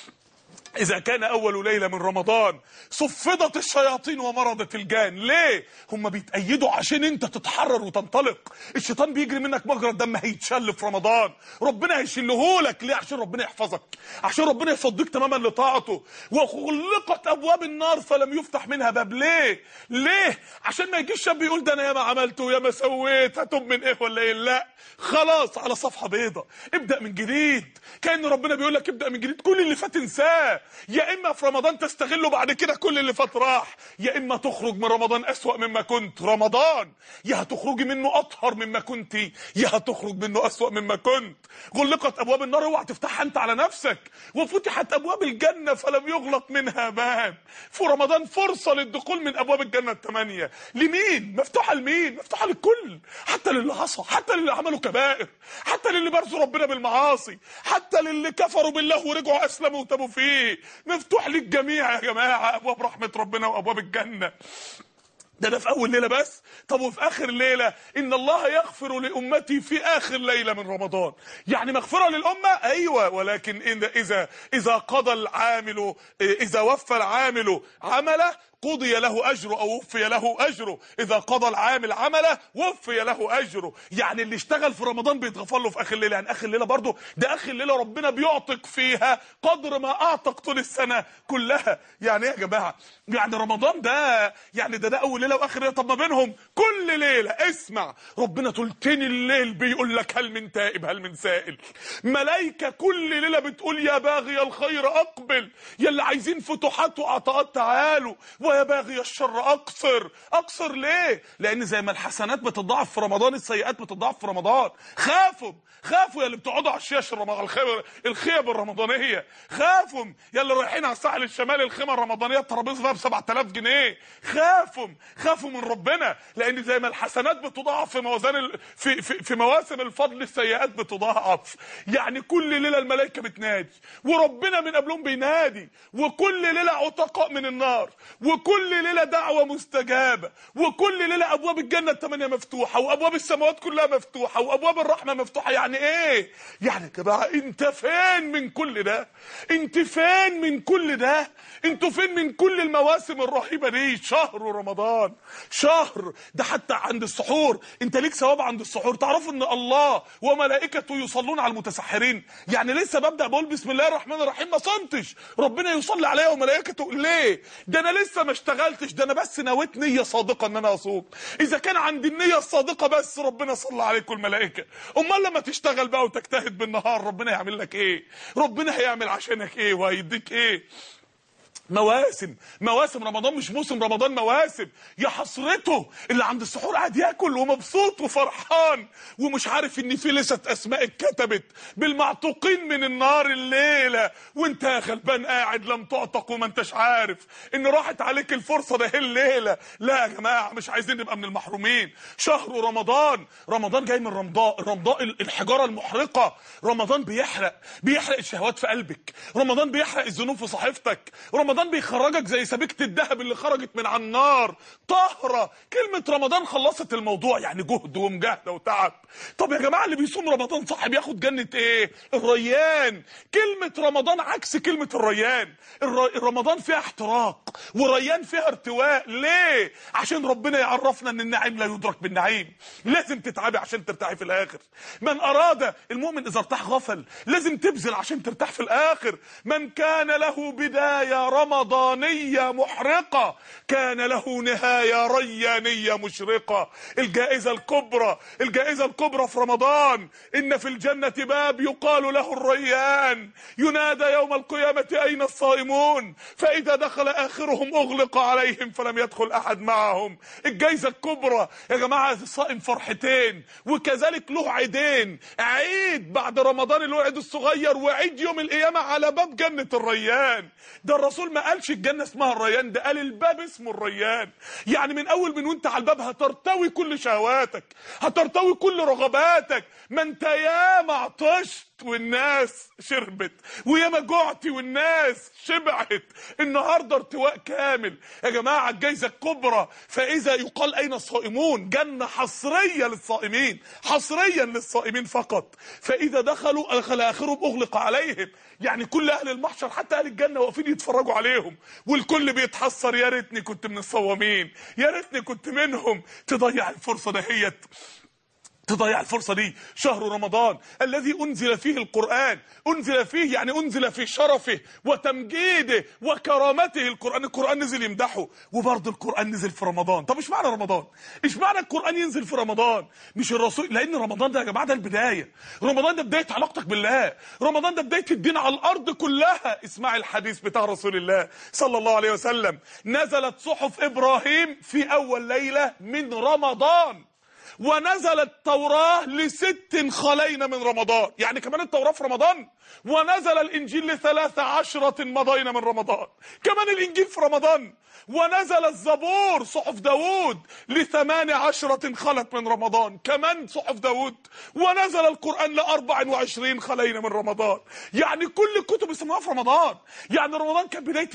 إذا كان أول ليلة من رمضان صفدت الشياطين ومرضت الجان ليه؟ هم بيتأيدوا عشان أنت تتحرر وتنطلق الشيطان بيجري منك مجرى الدم هيتشل في رمضان ربنا هيشلهولك ليه؟ عشان ربنا يحفظك عشان ربنا يفضيك تماما لطاعته وغلقت أبواب النار فلم يفتح منها باب ليه؟ ليه؟ عشان ما يجيش شاب يقول ده أنا ياما عملت وياما سويت هتوب من إيه ولا إيه؟ لا خلاص على صفحة بيضة ابدأ من جديد كأن ربنا بيقول لك ابدأ من جديد كل اللي فات انساه يا اما في رمضان تستغله بعد كده كل اللي فات راح يا اما تخرج من رمضان اسوأ مما كنت رمضان يا هتخرجي منه اطهر مما كنت يا هتخرج منه اسوأ مما كنت غلقت ابواب النار اوعى تفتحها انت على نفسك وفتحت ابواب الجنه فلم يغلق منها باب في رمضان فرصه للدخول من ابواب الجنه الثمانيه لمين مفتوحه لمين مفتوحه للكل حتى للي عصى حتى للي عملوا كبائر حتى للي بارزوا ربنا بالمعاصي حتى للي كفروا بالله ورجعوا اسلموا وتابوا فيه مفتوح للجميع يا جماعه ابواب رحمه ربنا وابواب الجنه ده ده في اول ليله بس طب وفي اخر ليله ان الله يغفر لامتي في اخر ليله من رمضان يعني مغفره للامه ايوه ولكن اذا اذا اذا قضى العامل اذا وفى العامل عمله قضي له اجره او وفي له اجره اذا قضى العامل عمله وفي له اجره يعني اللي اشتغل في رمضان بيتغفر له في اخر الليله يعني اخر الليله برضه ده اخر الليله ربنا بيعتق فيها قدر ما اعتق طول السنه كلها يعني ايه يا جماعه يعني رمضان ده يعني ده ده اول ليله واخر ليله طب ما بينهم كل ليله اسمع ربنا تلتين الليل بيقول لك هل من تائب هل من سائل ملائكه كل ليله بتقول يا باغي الخير اقبل يا اللي عايزين فتوحات وعطاءات تعالوا ويا باغي الشر اقصر اقصر ليه لان زي ما الحسنات بتضاعف في رمضان السيئات بتضاعف في رمضان خافوا خافوا يا اللي بتقعدوا على الشاشه الرمضان الخيب الرمضانيه خافوا يا اللي رايحين على الساحل الشمالي الخيمه الرمضانيه الترابيزه بقى ب 7000 جنيه خافوا خافوا من ربنا لان زي ما الحسنات بتضاعف في موازين ال... في, في في مواسم الفضل السيئات بتضاعف يعني كل ليله الملائكه بتنادي وربنا من قبلهم بينادي وكل ليله عتقاء من النار وكل ليله دعوه مستجابه وكل ليله ابواب الجنه الثمانيه مفتوحه وابواب السماوات كلها مفتوحه وابواب الرحمه مفتوحه يعني ايه يعني يا جماعه انت فين من كل ده انت فين من كل ده انتوا فين من كل المواسم الرهيبه دي شهر رمضان شهر ده حتى عند السحور انت ليك ثواب عند السحور تعرفوا ان الله وملائكته يصلون على المتسحرين يعني لسه ببدا بقول بسم الله الرحمن الرحيم ما صمتش ربنا يصلي عليا وملائكته ليه ده انا لسه ما اشتغلتش ده انا بس نويت نيه صادقه ان انا اصوم اذا كان عندي النيه الصادقه بس ربنا صلى عليكم الملائكه امال لما تشتغل بقى وتجتهد بالنهار ربنا يعمل لك ايه ربنا هيعمل عشانك ايه وهيديك ايه مواسم مواسم رمضان مش موسم رمضان مواسم يا حسرته اللي عند السحور قاعد ياكل ومبسوط وفرحان ومش عارف ان في لسه اسماء اتكتبت بالمعتوقين من النار الليله وانت يا غلبان قاعد لم تعتق وما انتش عارف ان راحت عليك الفرصه ده الليله لا يا جماعه مش عايزين نبقى من المحرومين شهر رمضان رمضان جاي من رمضاء رمضاء الحجاره المحرقه رمضان بيحرق بيحرق الشهوات في قلبك رمضان بيحرق الذنوب في صحيفتك رمضان رمضان بيخرجك زي سبيكة الذهب اللي خرجت من على النار طهرة كلمة رمضان خلصت الموضوع يعني جهد ومجاهدة وتعب طب يا جماعة اللي بيصوم رمضان صح بياخد جنة ايه الريان كلمة رمضان عكس كلمة الريان الر... رمضان فيها احتراق وريان فيها ارتواء ليه عشان ربنا يعرفنا ان النعيم لا يدرك بالنعيم لازم تتعبي عشان ترتاحي في الاخر من اراد المؤمن اذا ارتاح غفل لازم تبذل عشان ترتاح في الاخر من كان له بداية رمضانية محرقة كان له نهاية ريانية مشرقة الجائزة الكبرى الجائزة الكبرى في رمضان إن في الجنة باب يقال له الريان ينادى يوم القيامة أين الصائمون فإذا دخل آخرهم أغلق عليهم فلم يدخل أحد معهم الجائزة الكبرى يا جماعة الصائم فرحتين وكذلك له عيدين عيد بعد رمضان اللي هو العيد الصغير وعيد يوم القيامة على باب جنة الريان ده الرسول ما قالش الجنة اسمها الريان ده قال الباب اسمه الريان يعني من اول من وانت على الباب هترتوي كل شهواتك هترتوي كل رغباتك ما انت ياما عطشت والناس شربت وياما جعتي والناس شبعت النهارده ارتواء كامل يا جماعه الجايزه الكبرى فاذا يقال اين الصائمون جنه حصريه للصائمين حصريا للصائمين فقط فاذا دخلوا دخل اخرهم اغلق عليهم يعني كل اهل المحشر حتى اهل الجنه واقفين يتفرجوا عليهم والكل بيتحسر يا ريتني كنت من الصوامين يا ريتني كنت منهم تضيع الفرصه دهيت تضيع الفرصة دي شهر رمضان الذي أنزل فيه القرآن أنزل فيه يعني أنزل في شرفه وتمجيده وكرامته القرآن القرآن نزل يمدحه وبرضه القرآن نزل في رمضان طب إيش معنى رمضان إيش معنى القرآن ينزل في رمضان مش الرسول لأن رمضان ده يا جماعة ده البداية رمضان ده بداية علاقتك بالله رمضان ده بداية الدين على الأرض كلها اسمع الحديث بتاع رسول الله صلى الله عليه وسلم نزلت صحف إبراهيم في أول ليلة من رمضان ونزل التوراة لست خلينا من رمضان يعني كمان التوراة في رمضان ونزل الإنجيل لثلاث عشرة مضينا من رمضان كمان الإنجيل في رمضان ونزل الزبور صحف داود لثمان عشرة خلت من رمضان كمان صحف داود ونزل القرآن لأربع وعشرين خلينا من رمضان يعني كل الكتب اسمها في رمضان يعني رمضان كان بداية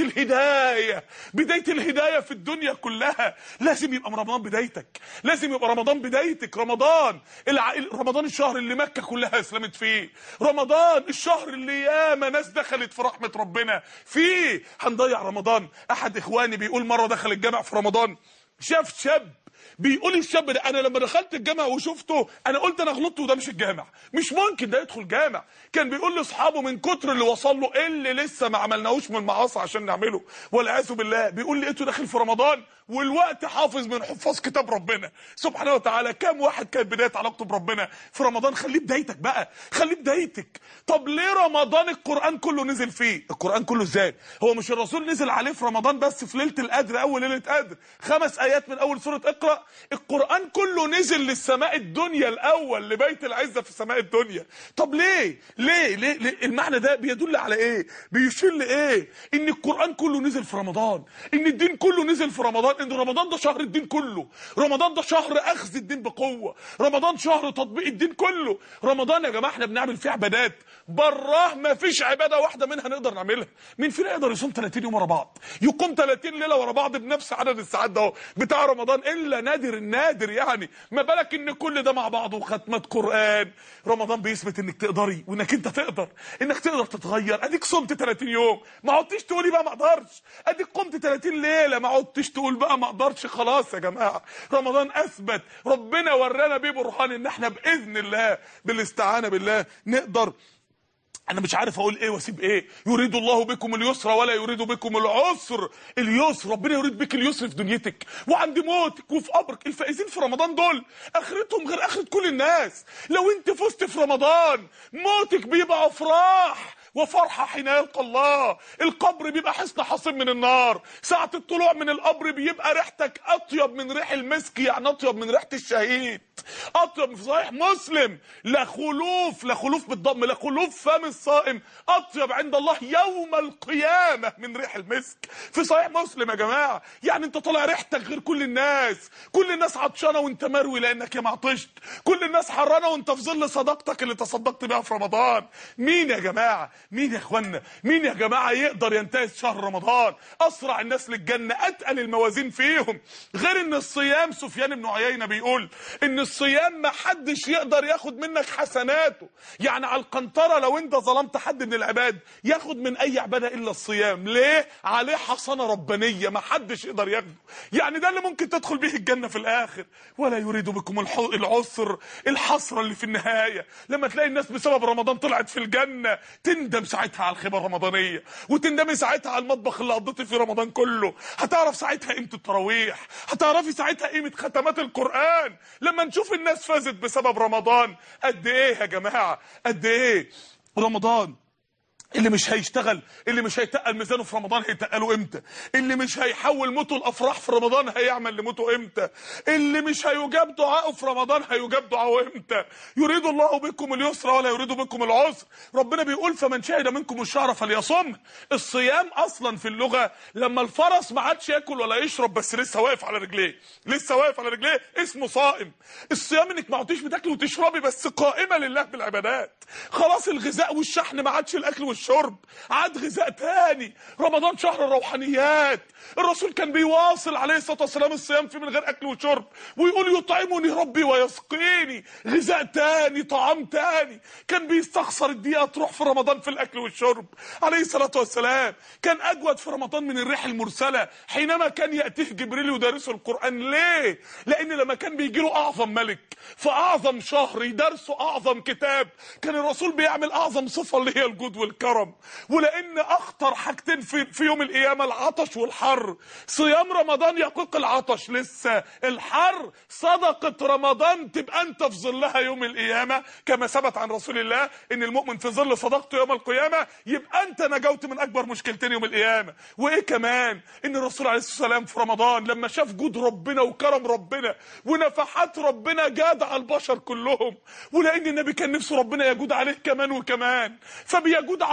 الهداية بداية الهداية في الدنيا كلها لازم يبقى رمضان بدايتك لازم يبقى رمضان بدايتك بدايتك رمضان الع... رمضان الشهر اللي مكة كلها اسلمت فيه رمضان الشهر اللي ياما ناس دخلت في رحمة ربنا فيه هنضيع رمضان احد اخواني بيقول مرة دخل الجامع في رمضان شاف شاب بيقول الشاب ده انا لما دخلت الجامع وشفته انا قلت انا غلطت وده مش الجامع مش ممكن ده يدخل جامع كان بيقول لاصحابه من كتر اللي وصل له إيه اللي لسه ما عملناهوش من المعاصي عشان نعمله والعياذ بالله بيقول لقيته داخل في رمضان والوقت حافظ من حفاظ كتاب ربنا سبحانه وتعالى كام واحد كانت بدايه علاقته بربنا في رمضان خليه بدايتك بقى خليه بدايتك طب ليه رمضان القران كله نزل فيه القران كله ازاي هو مش الرسول نزل عليه في رمضان بس في ليله القدر اول ليله قدر خمس ايات من اول سوره اقرا القران كله نزل للسماء الدنيا الاول لبيت العزه في السماء الدنيا طب ليه ليه ليه, ليه؟ المعنى ده بيدل على ايه بيشير لايه ان القران كله نزل في رمضان ان الدين كله نزل في رمضان ان رمضان ده شهر الدين كله رمضان ده شهر اخذ الدين بقوه رمضان شهر تطبيق الدين كله رمضان يا جماعه احنا بنعمل فيه عبادات براه ما فيش عباده واحده منها نقدر نعملها مين فينا يقدر يصوم 30 يوم ورا بعض يقوم 30 ليله ورا بعض بنفس عدد الساعات ده بتاع رمضان الا نادر النادر يعني ما بالك ان كل ده مع بعضه وختمه قران رمضان بيثبت انك تقدري وانك انت تقدر انك تقدر تتغير اديك صمت 30 يوم ما عدتش تقولي بقى ما اقدرش اديك قمت 30 ليله ما عدتش تقول بقى ما اقدرش خلاص يا جماعه رمضان اثبت ربنا ورانا بيه برهان ان احنا باذن الله بالاستعانه بالله نقدر انا مش عارف اقول ايه واسيب ايه يريد الله بكم اليسر ولا يريد بكم العسر اليسر ربنا يريد بك اليسر في دنيتك وعند موتك وفي قبرك الفائزين في رمضان دول اخرتهم غير اخرة كل الناس لو انت فزت في رمضان موتك بيبقى افراح وفرحة حين يلقى الله القبر بيبقى حصن حصين من النار ساعة الطلوع من القبر بيبقى ريحتك أطيب من ريح المسك يعني أطيب من ريحة الشهيد أطيب في صحيح مسلم لا خلوف لا خلوف بالضم لا خلوف فم الصائم أطيب عند الله يوم القيامة من ريح المسك في صحيح مسلم يا جماعة يعني أنت طالع ريحتك غير كل الناس كل الناس عطشانة وأنت مروي لأنك يا معطشت كل الناس حرانة وأنت في ظل صداقتك اللي تصدقت بيها في رمضان مين يا جماعة مين يا اخوانا مين يا جماعه يقدر ينتهز شهر رمضان اسرع الناس للجنه اتقل الموازين فيهم غير ان الصيام سفيان بن عيينه بيقول ان الصيام ما حدش يقدر ياخد منك حسناته يعني على القنطره لو انت ظلمت حد من العباد ياخد من اي عباده الا الصيام ليه عليه حصانه ربانيه ما حدش يقدر ياخده يعني ده اللي ممكن تدخل به الجنه في الاخر ولا يريد بكم الح- العسر الحسره اللي في النهايه لما تلاقي الناس بسبب رمضان طلعت في الجنه تندم ساعتها على الخيبه الرمضانيه وتندمي ساعتها على المطبخ اللي قضيتي فيه رمضان كله هتعرف ساعتها قيمه التراويح هتعرفي ساعتها قيمه ختمات القران لما نشوف الناس فازت بسبب رمضان قد ايه يا جماعه قد ايه رمضان اللي مش هيشتغل اللي مش هيتقل ميزانه في رمضان هيتقله امتى اللي مش هيحول موته الافراح في رمضان هيعمل لموته امتى اللي مش هيجاب دعائه في رمضان هيجاب دعائه امتى يريد الله بكم اليسر ولا يريد بكم العسر ربنا بيقول فمن شهد منكم الشهر فليصم الصيام اصلا في اللغه لما الفرس ما عادش ياكل ولا يشرب بس لسه واقف على رجليه لسه واقف على رجليه اسمه صائم الصيام انك ما عدتيش بتاكلي وتشربي بس قائمه لله بالعبادات خلاص الغذاء والشحن ما عادش الاكل والشرب عاد غذاء تاني رمضان شهر الروحانيات الرسول كان بيواصل عليه الصلاه والسلام الصيام فيه من غير اكل وشرب ويقول يطعمني ربي ويسقيني غذاء تاني طعام تاني كان بيستخسر الدقيقه تروح في رمضان في الاكل والشرب عليه الصلاه والسلام كان اجود في رمضان من الريح المرسله حينما كان ياتيه جبريل يدرسه القران ليه لان لما كان بيجي له اعظم ملك في اعظم شهر يدرسه اعظم كتاب كان الرسول بيعمل اعظم صفه اللي هي الجود والكرم ولان اخطر حاجتين في, في يوم القيامه العطش والحر صيام رمضان يقيق العطش لسه الحر صدقه رمضان تبقى انت في ظلها يوم القيامه كما ثبت عن رسول الله ان المؤمن في ظل صدقته يوم القيامه يبقى انت نجوت من اكبر مشكلتين يوم القيامه وايه كمان ان الرسول عليه الصلاه والسلام في رمضان لما شاف جود ربنا وكرم ربنا ونفحات ربنا جاد على البشر كلهم ولان النبي كان نفسه ربنا يجود عليه كمان وكمان فبيجود على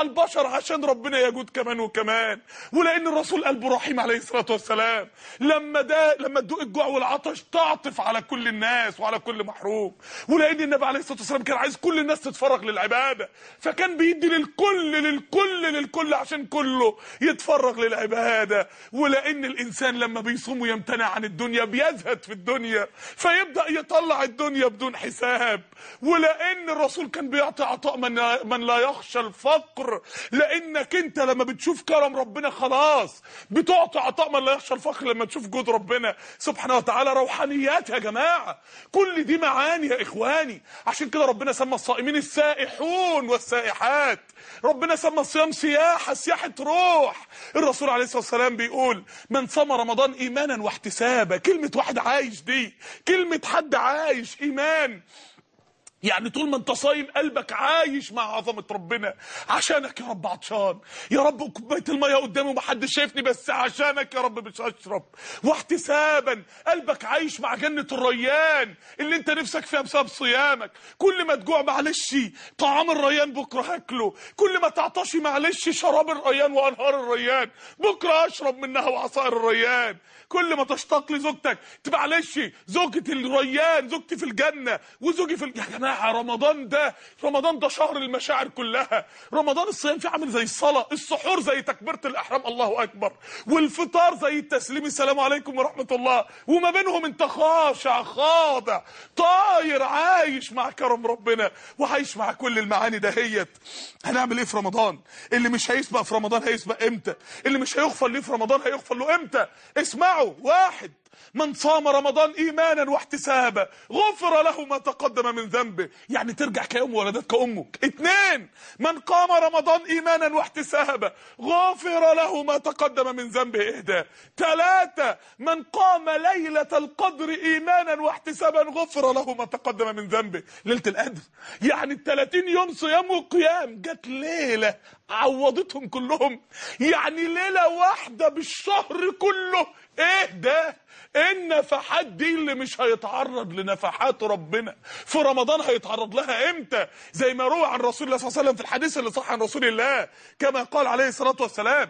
البشر عشان ربنا يجود كمان وكمان ولان الرسول قلبه رحيم عليه الصلاه والسلام لما ده لما تدوق الجوع والعطش تعطف على كل الناس وعلى كل محروم ولان النبي عليه الصلاه والسلام كان عايز كل الناس تتفرغ للعباده فكان بيدي للكل للكل للكل عشان كله يتفرغ للعباده ولان الانسان لما بيصوم ويمتنع عن الدنيا بيزهد في الدنيا فيبدا يطلع الدنيا بدون حساب ولان الرسول كان بيعطي عطاء من من لا يخشى الفقر لانك انت لما بتشوف كرم ربنا خلاص بتعطي عطاء من لا يخشى الفقر لما تشوف جود ربنا سبحانه وتعالى روحانيات يا جماعه كل دي معاني يا اخواني عشان كده ربنا سمى الصائمين السائحون والسائحات ربنا سمى الصيام سياحه سياحه روح الرسول عليه الصلاه والسلام بيقول من صام رمضان ايمانا واحتسابا كلمه واحد عايش دي كلمه حد عايش ايمان يعني طول ما انت صايم قلبك عايش مع عظمه ربنا عشانك يا رب عطشان يا رب كوبايه الميه قدامي ومحدش شايفني بس عشانك يا رب مش هشرب واحتسابا قلبك عايش مع جنه الريان اللي انت نفسك فيها بسبب صيامك كل ما تجوع معلش طعام الريان بكره هاكله كل ما تعطشي معلش شراب الريان وانهار الريان بكره اشرب منها وعصائر الريان كل ما تشتاق لزوجتك تبقى معلش زوجة الريان زوجتي في الجنة وزوجي في الج... يا جماعة رمضان ده رمضان ده شهر المشاعر كلها رمضان الصيام فيه عامل زي الصلاة السحور زي تكبيرة الأحرام الله أكبر والفطار زي التسليم السلام عليكم ورحمة الله وما بينهم انت خاشع خاضع طاير عايش مع كرم ربنا وعايش مع كل المعاني دهيت هنعمل ايه في رمضان اللي مش هيسبق في رمضان هيسبق امتى اللي مش هيغفر ليه في رمضان هيغفر له امتى اسمعوا واحد من صام رمضان ايمانا واحتسابا غفر له ما تقدم من ذنبه يعني ترجع كيوم ولدتك امك اتنين من قام رمضان ايمانا واحتسابا غفر له ما تقدم من ذنبه اهدى ثلاثة من قام ليلة القدر ايمانا واحتسابا غفر له ما تقدم من ذنبه ليلة القدر يعني الثلاثين يوم صيام وقيام جت ليلة عوضتهم كلهم يعني ليلة واحدة بالشهر كله ايه ده النفحات دي اللي مش هيتعرض لنفحات ربنا في رمضان هيتعرض لها امتى زي ما روى عن رسول الله صلى الله عليه وسلم في الحديث اللي صح عن رسول الله كما قال عليه الصلاة والسلام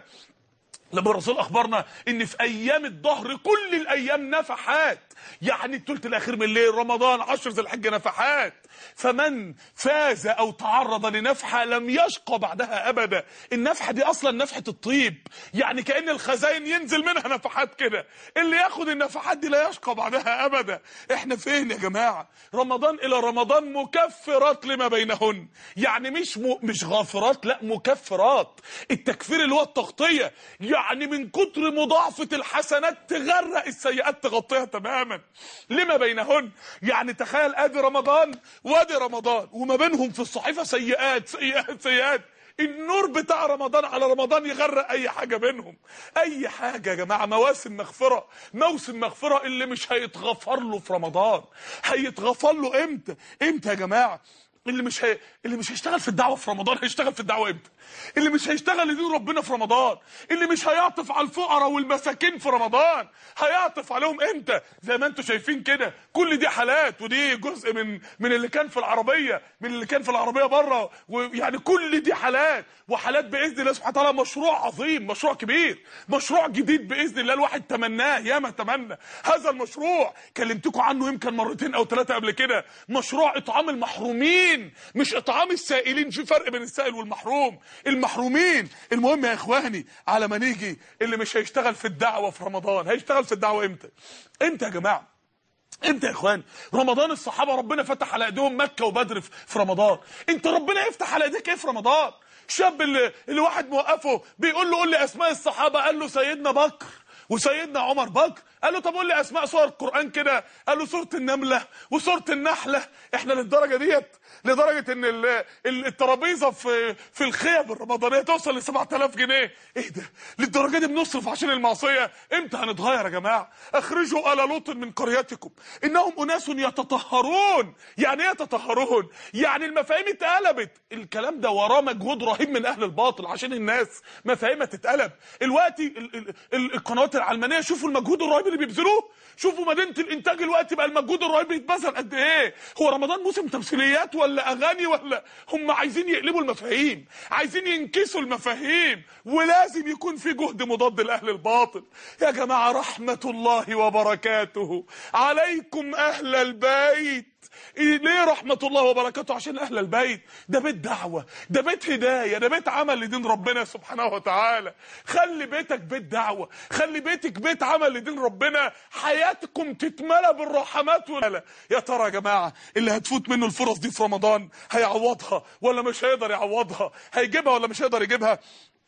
لما الرسول اخبرنا ان في ايام الظهر كل الايام نفحات يعني الثلث الاخير من الليل رمضان عشر ذي الحجه نفحات فمن فاز او تعرض لنفحه لم يشقى بعدها ابدا النفحه دي اصلا نفحه الطيب يعني كان الخزاين ينزل منها نفحات كده اللي ياخد النفحات دي لا يشقى بعدها ابدا احنا فين يا جماعه رمضان الى رمضان مكفرات لما بينهن يعني مش م... مش غافرات لا مكفرات التكفير اللي هو التغطيه يعني من كتر مضاعفه الحسنات تغرق السيئات تغطيها تماما لما بينهن يعني تخيل ادي رمضان وادي رمضان وما بينهم في الصحيفه سيئات سيئات سيئات النور بتاع رمضان على رمضان يغرق اي حاجه بينهم اي حاجه يا جماعه مواسم مغفره موسم مغفره اللي مش هيتغفر له في رمضان هيتغفر له امتى امتى يا جماعه اللي مش هي... اللي مش هيشتغل في الدعوه في رمضان هيشتغل في الدعوه امتى اللي مش هيشتغل لدين ربنا في رمضان اللي مش هيعطف على الفقراء والمساكين في رمضان هيعطف عليهم امتى زي ما انتم شايفين كده كل دي حالات ودي جزء من من اللي كان في العربيه من اللي كان في العربيه بره ويعني كل دي حالات وحالات باذن الله سبحانه وتعالى مشروع عظيم مشروع كبير مشروع جديد باذن الله الواحد تمناه ياما تمنى هذا المشروع كلمتكم عنه يمكن مرتين او ثلاثه قبل كده مشروع اطعام المحرومين مش اطعام السائلين في فرق بين السائل والمحروم المحرومين المهم يا اخواني على ما نيجي اللي مش هيشتغل في الدعوه في رمضان هيشتغل في الدعوه امتى امتى يا جماعه امتى يا اخوان رمضان الصحابه ربنا فتح على ايديهم مكه وبدر في رمضان انت ربنا يفتح على ايديك ايه في رمضان الشاب اللي, اللي واحد موقفه بيقول له قول لي اسماء الصحابه قال له سيدنا بكر وسيدنا عمر بكر قال له طب قول لي اسماء سور القران كده قال له سوره النمله وسوره النحله احنا للدرجه ديت لدرجه ان الترابيزه في في الخيم الرمضانيه توصل ل 7000 جنيه ايه ده للدرجه دي بنصرف عشان المعصيه امتى هنتغير يا جماعه اخرجوا ال لوط من قريتكم انهم اناس يتطهرون يعني ايه يتطهرون يعني المفاهيم اتقلبت الكلام ده وراه مجهود رهيب من اهل الباطل عشان الناس مفاهيمها تتقلب دلوقتي القنوات العلمانيه شوفوا المجهود الرهيب اللي بيبذلوه شوفوا مدينه الانتاج الوقت بقى المجهود الرهيب بيتبذل قد ايه هو رمضان موسم تمثيليات ولا اغاني ولا هم عايزين يقلبوا المفاهيم عايزين ينكسوا المفاهيم ولازم يكون في جهد مضاد لاهل الباطل يا جماعه رحمه الله وبركاته عليكم اهل البيت إيه ليه رحمة الله وبركاته عشان أهل البيت ده بيت دعوة ده بيت هداية ده بيت عمل لدين ربنا سبحانه وتعالى خلي بيتك بيت دعوة خلي بيتك بيت عمل لدين ربنا حياتكم تتملى بالرحمات ولا يا ترى يا جماعة اللي هتفوت منه الفرص دي في رمضان هيعوضها ولا مش هيقدر يعوضها هيجيبها ولا مش هيقدر يجيبها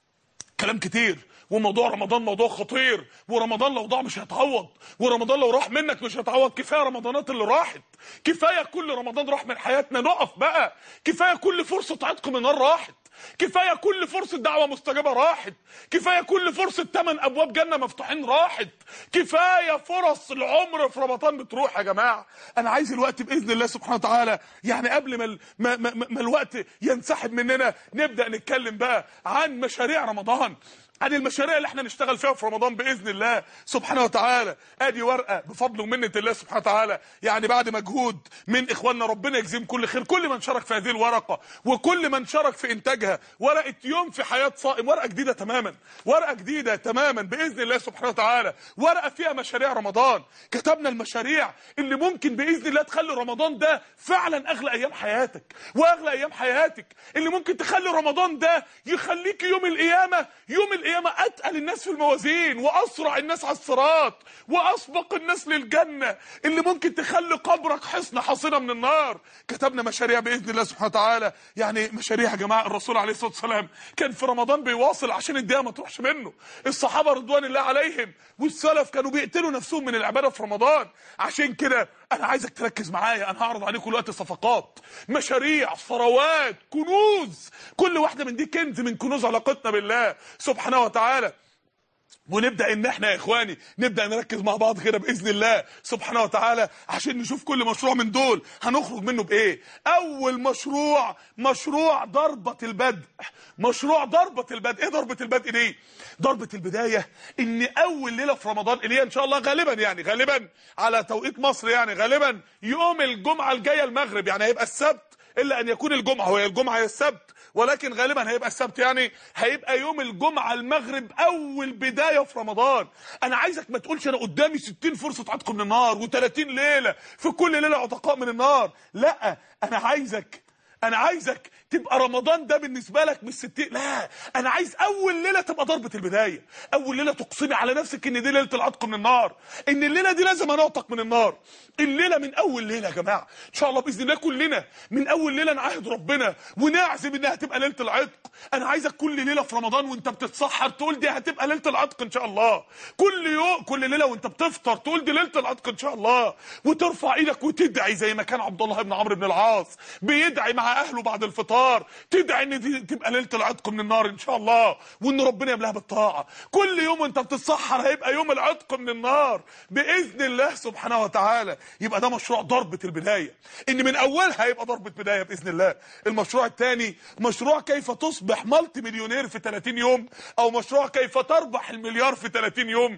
كلام كتير وموضوع رمضان موضوع خطير ورمضان لو ضاع مش هيتعوض ورمضان لو راح منك مش هيتعوض كفايه رمضانات اللي راحت كفايه كل رمضان راح من حياتنا نقف بقى كفايه كل فرصه عتق من النار راحت كفايه كل فرصه دعوه مستجابه راحت كفايه كل فرصه ثمان ابواب جنه مفتوحين راحت كفايه فرص العمر في رمضان بتروح يا جماعه انا عايز الوقت باذن الله سبحانه وتعالى يعني قبل ما ال- ما, ما, ما ما الوقت ينسحب مننا نبدا نتكلم بقى عن مشاريع رمضان عن المشاريع اللي احنا نشتغل فيها في رمضان باذن الله سبحانه وتعالى ادي ورقه بفضل ومنه الله سبحانه وتعالى يعني بعد مجهود من اخواننا ربنا يجزيهم كل خير كل من شارك في هذه الورقه وكل من شارك في انتاجها ورقه يوم في حياه صائم ورقه جديده تماما ورقه جديده تماما باذن الله سبحانه وتعالى ورقه فيها مشاريع رمضان كتبنا المشاريع اللي ممكن باذن الله تخلي رمضان ده فعلا اغلى ايام حياتك واغلى ايام حياتك اللي ممكن تخلي رمضان ده يخليك يوم القيامه يوم القيامه اتقل الناس في الموازين واسرع الناس على الصراط واسبق الناس للجنه اللي ممكن تخلي قبرك حصن حصينه من النار كتبنا مشاريع باذن الله سبحانه وتعالى يعني مشاريع يا جماعه الرسول عليه الصلاه والسلام كان في رمضان بيواصل عشان الدنيا ما تروحش منه الصحابه رضوان الله عليهم والسلف كانوا بيقتلوا نفسهم من العباده في رمضان عشان كده انا عايزك تركز معايا انا هعرض عليكم دلوقتي صفقات مشاريع ثروات كنوز كل واحده من دي كنز من كنوز علاقتنا بالله سبحانه وتعالى ونبدا ان احنا يا اخواني نبدا نركز مع بعض كده باذن الله سبحانه وتعالى عشان نشوف كل مشروع من دول هنخرج منه بايه اول مشروع مشروع ضربه البدء مشروع ضربه البدء ايه ضربه البدء دي ضربه البدايه ان اول ليله في رمضان اللي هي ان شاء الله غالبا يعني غالبا على توقيت مصر يعني غالبا يوم الجمعه الجايه المغرب يعني هيبقى السبت الا ان يكون الجمعه هو الجمعه هي السبت ولكن غالبا هيبقى السبت يعني هيبقى يوم الجمعه المغرب اول بدايه في رمضان انا عايزك ما تقولش انا قدامي 60 فرصه عتق من النار و30 ليله في كل ليله عتقاء من النار لا انا عايزك انا عايزك تبقى رمضان ده بالنسبه لك مش 60 لا انا عايز اول ليله تبقى ضربه البدايه اول ليله تقسمي على نفسك ان دي ليله العتق من النار ان الليله دي لازم انعتق من النار الليله من اول ليله يا جماعه ان شاء الله باذن الله كلنا من اول ليله نعاهد ربنا ونعزم انها تبقى ليله العتق انا عايزك كل ليله في رمضان وانت بتتسحر تقول دي هتبقى ليله العتق ان شاء الله كل يوم كل ليله وانت بتفطر تقول دي ليله العتق ان شاء الله وترفع ايدك وتدعي زي ما كان عبد الله بن عمرو بن العاص بيدعي مع اهله بعد الفطار تدعي ان دي تبقى ليله العتق من النار ان شاء الله وان ربنا يملاها بالطاعه كل يوم وانت بتتسحر هيبقى يوم العتق من النار باذن الله سبحانه وتعالى يبقى ده مشروع ضربه البدايه ان من اولها هيبقى ضربه بدايه باذن الله المشروع الثاني مشروع كيف تصبح مالتي مليونير في 30 يوم او مشروع كيف تربح المليار في 30 يوم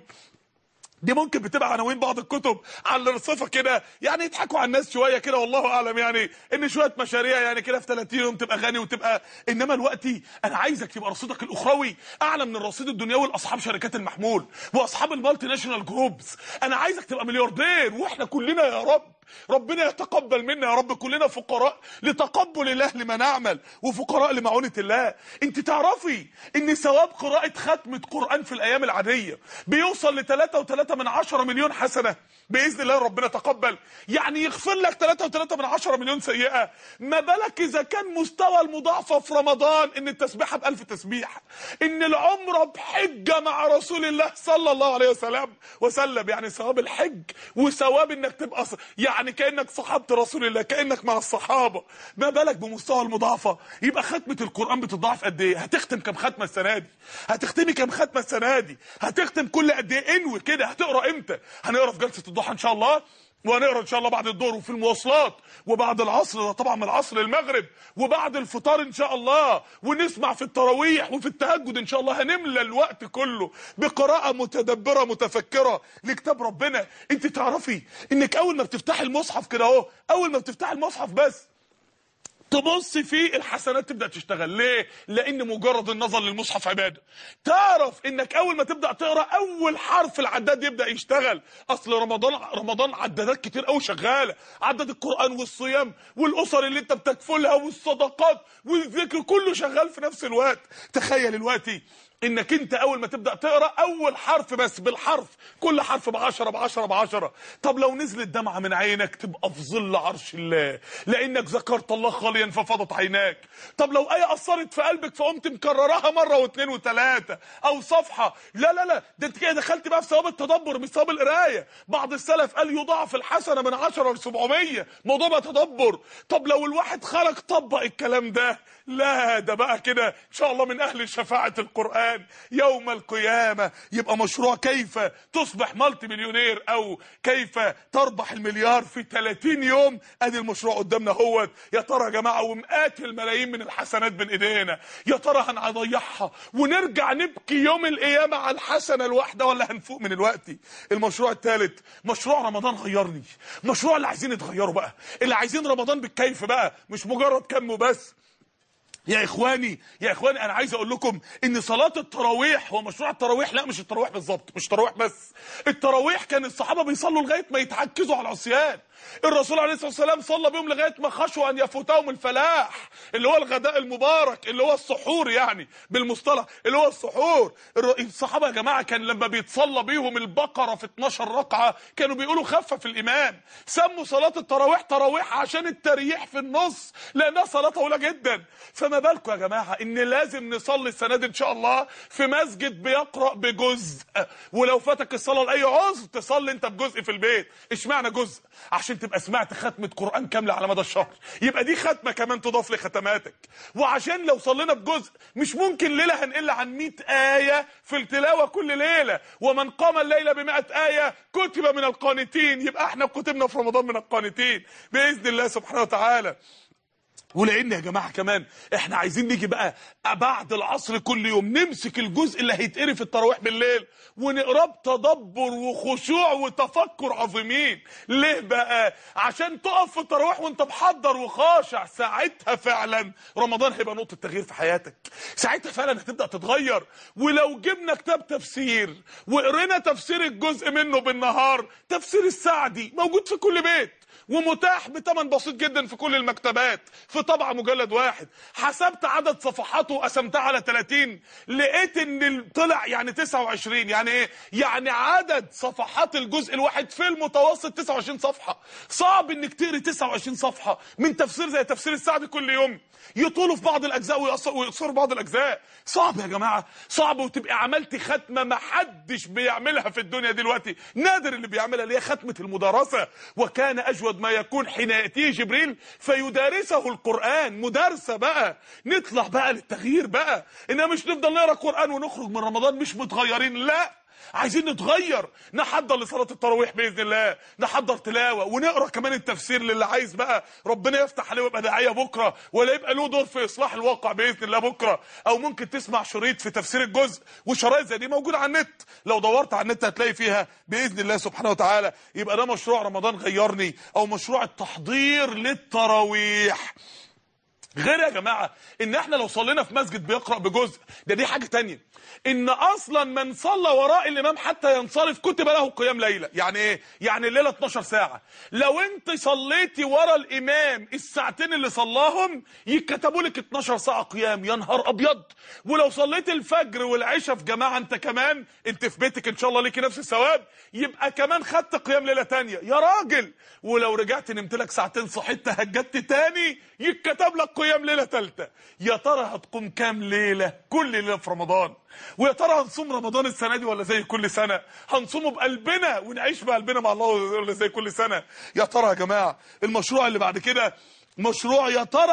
دي ممكن بتبقى عناوين بعض الكتب على الرصيفه كده يعني يضحكوا على الناس شويه كده والله اعلم يعني ان شويه مشاريع يعني كده في 30 يوم تبقى غني وتبقى انما دلوقتي انا عايزك يبقى رصيدك الاخروي اعلى من الرصيد الدنيوي لاصحاب شركات المحمول واصحاب المالتي ناشونال جروبس انا عايزك تبقى ملياردير واحنا كلنا يا رب ربنا يتقبل منا يا رب كلنا فقراء لتقبل الله لما نعمل وفقراء لمعونة الله انت تعرفي ان ثواب قراءة ختمة قرآن في الايام العادية بيوصل ل 3.3 من عشرة مليون حسنة باذن الله ربنا تقبل يعني يغفر لك 3.3 من عشرة مليون سيئة ما بالك اذا كان مستوى المضاعفة في رمضان ان التسبيحة بألف تسبيح ان العمرة بحجة مع رسول الله صلى الله عليه وسلم وسلم يعني ثواب الحج وثواب انك تبقى ص... يعني كانك صحابه رسول الله كانك مع الصحابه ما بالك بمستوى المضاعفه يبقى ختمه القران بتضاعف قد ايه هتختم كام ختمه السنه دي هتختمي كام ختمه السنه دي هتختم كل قد ايه انوي كده هتقرا امتى هنقرا في جلسه الضحى ان شاء الله وهنقرا ان شاء الله بعد الظهر وفي المواصلات وبعد العصر ده طبعا من العصر للمغرب وبعد الفطار ان شاء الله ونسمع في التراويح وفي التهجد ان شاء الله هنملى الوقت كله بقراءه متدبره متفكره لكتاب ربنا انت تعرفي انك اول ما بتفتحي المصحف كده اهو اول ما بتفتحي المصحف بس تبص فيه الحسنات تبدا تشتغل ليه لان مجرد النظر للمصحف عباده تعرف انك اول ما تبدا تقرا اول حرف العداد يبدا يشتغل اصل رمضان رمضان عدادات كتير قوي شغاله عداد القران والصيام والاسر اللي انت بتكفلها والصدقات والذكر كله شغال في نفس الوقت تخيل دلوقتي انك انت اول ما تبدا تقرا اول حرف بس بالحرف كل حرف بعشرة بعشرة بعشرة طب لو نزلت دمعه من عينك تبقى في ظل عرش الله لانك ذكرت الله خاليا ففضت عيناك طب لو ايه اثرت في قلبك فقمت مكررها مره واثنين وثلاثه او صفحه لا لا لا ده انت كده دخلت بقى في ثواب التدبر مش ثواب القرايه بعض السلف قال يضاعف الحسنه من 10 ل 700 موضوع بقى تدبر طب لو الواحد خرج طبق الكلام ده لا ده بقى كده ان شاء الله من اهل شفاعه القران يوم القيامه يبقى مشروع كيف تصبح مالتي مليونير او كيف تربح المليار في 30 يوم ادي المشروع قدامنا هو يا ترى يا جماعه ومئات الملايين من الحسنات بين ايدينا يا ترى هنضيعها ونرجع نبكي يوم القيامه على الحسنه الواحده ولا هنفوق من الوقت المشروع الثالث مشروع رمضان غيرني مشروع اللي عايزين يتغيروا بقى اللي عايزين رمضان بالكيف بقى مش مجرد كم وبس يا اخواني يا اخواني انا عايز اقول لكم ان صلاه التراويح هو مشروع التراويح لا مش التراويح بالظبط مش تراويح بس التراويح كان الصحابه بيصلوا لغايه ما يتعكزوا على العصيان الرسول عليه الصلاه والسلام صلى بيهم لغايه ما خشوا ان يفوتهم الفلاح اللي هو الغداء المبارك اللي هو السحور يعني بالمصطلح اللي هو السحور الصحابه يا جماعه كان لما بيتصلى بيهم البقره في 12 ركعه كانوا بيقولوا خفف الامام سموا صلاه التراويح تراويح عشان التريح في النص لانها صلاه طويله جدا فما بالكم يا جماعه ان لازم نصلي السنه دي ان شاء الله في مسجد بيقرا بجزء ولو فاتك الصلاه لاي عذر تصلي انت بجزء في البيت اشمعنى جزء عشان تبقى سمعت ختمه قران كامله على مدى الشهر يبقى دي ختمه كمان تضاف لختماتك وعشان لو صلينا بجزء مش ممكن ليله هنقل عن 100 ايه في التلاوه كل ليله ومن قام الليله ب 100 ايه كتب من القانتين يبقى احنا كتبنا في رمضان من القانتين باذن الله سبحانه وتعالى ولان يا جماعه كمان احنا عايزين نيجي بقى بعد العصر كل يوم نمسك الجزء اللي هيتقري في التراويح بالليل ونقراه بتدبر وخشوع وتفكر عظيمين ليه بقى عشان تقف في التراويح وانت محضر وخاشع ساعتها فعلا رمضان هيبقى نقطه تغيير في حياتك ساعتها فعلا هتبدا تتغير ولو جبنا كتاب تفسير وقرينا تفسير الجزء منه بالنهار تفسير السعدي موجود في كل بيت ومتاح بثمن بسيط جدا في كل المكتبات في طبعه مجلد واحد حسبت عدد صفحاته وقسمتها على 30 لقيت ان طلع يعني 29 يعني ايه يعني عدد صفحات الجزء الواحد في المتوسط 29 صفحه صعب انك تقري 29 صفحه من تفسير زي تفسير السعدي كل يوم يطولوا في بعض الاجزاء ويقصروا بعض الاجزاء صعب يا جماعه صعب وتبقى عملت ختمه ما حدش بيعملها في الدنيا دلوقتي نادر اللي بيعملها اللي هي ختمه المدارسه وكان اجود ما يكون حين ياتيه جبريل فيدارسه القران مدارسه بقى نطلع بقى للتغيير بقى اننا مش نفضل نقرا قران ونخرج من رمضان مش متغيرين لا عايزين نتغير نحضر لصلاه التراويح باذن الله نحضر تلاوه ونقرا كمان التفسير للي عايز بقى ربنا يفتح عليه ويبقى داعيه بكره ولا يبقى له دور في اصلاح الواقع باذن الله بكره او ممكن تسمع شريط في تفسير الجزء وشرايط زي دي موجوده على النت لو دورت على النت هتلاقي فيها باذن الله سبحانه وتعالى يبقى ده مشروع رمضان غيرني او مشروع التحضير للتراويح غير يا جماعه ان احنا لو صلينا في مسجد بيقرا بجزء ده دي حاجه تانية ان اصلا من صلى وراء الامام حتى ينصرف كتب له قيام ليله يعني ايه يعني الليله 12 ساعه لو انت صليتي ورا الامام الساعتين اللي صلاهم يتكتبوا لك 12 ساعه قيام يا نهار ابيض ولو صليت الفجر والعشاء في جماعه انت كمان انت في بيتك ان شاء الله ليكي نفس الثواب يبقى كمان خدت قيام ليله تانية يا راجل ولو رجعت نمت لك ساعتين صحيت تهجدت تاني يتكتب لك قيام ليله ثالثه يا ترى هتقوم كام ليله كل ليله في رمضان ويا ترى هنصوم رمضان السنه دي ولا زي كل سنه هنصومه بقلبنا ونعيش بقلبنا مع الله ولا زي كل سنه يا ترى يا جماعه المشروع اللي بعد كده مشروع يا ترى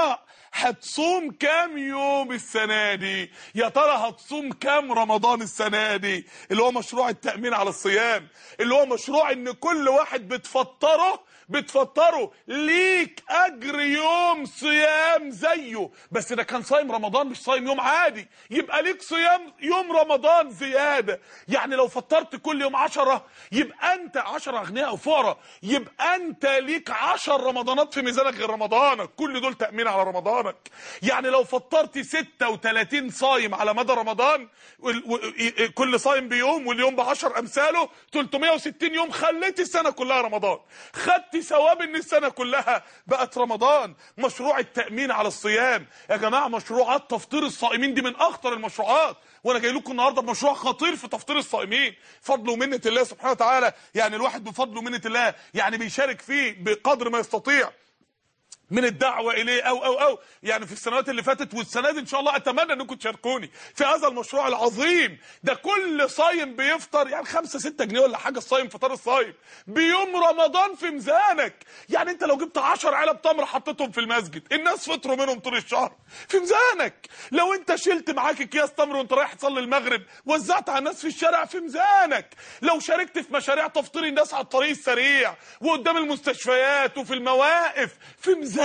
هتصوم كام يوم السنة دي يا ترى هتصوم كام رمضان السنة دي اللي هو مشروع التأمين على الصيام اللي هو مشروع ان كل واحد بتفطره بتفطره ليك اجر يوم صيام زيه بس ده كان صايم رمضان مش صايم يوم عادي يبقى ليك صيام يوم رمضان زيادة يعني لو فطرت كل يوم عشرة يبقى انت عشرة اغنياء او فقراء يبقى انت ليك عشر رمضانات في ميزانك غير رمضانك كل دول تأمين على رمضانك يعني لو فطرت 36 صايم على مدى رمضان وال- و- ي- كل صايم بيوم واليوم بعشر امثاله 360 يوم خليت السنة كلها رمضان خدت ثواب ان السنة كلها بقت رمضان مشروع التأمين على الصيام يا جماعة مشروعات تفطير الصائمين دي من اخطر المشروعات وانا جاي لكم النهارده بمشروع خطير في تفطير الصائمين فضل ومنه الله سبحانه وتعالى يعني الواحد بفضل ومنه الله يعني بيشارك فيه بقدر ما يستطيع من الدعوة إليه أو أو أو يعني في السنوات اللي فاتت والسنة دي إن شاء الله أتمنى أنكم تشاركوني في هذا المشروع العظيم ده كل صايم بيفطر يعني خمسة ستة جنيه ولا حاجة الصايم فطار الصايم بيوم رمضان في ميزانك يعني أنت لو جبت 10 علب تمر حطيتهم في المسجد الناس فطروا منهم طول الشهر في ميزانك لو أنت شلت معاك أكياس تمر وأنت رايح تصلي المغرب وزعت على الناس في الشارع في ميزانك لو شاركت في مشاريع تفطير الناس على الطريق السريع وقدام المستشفيات وفي المواقف في ميزانك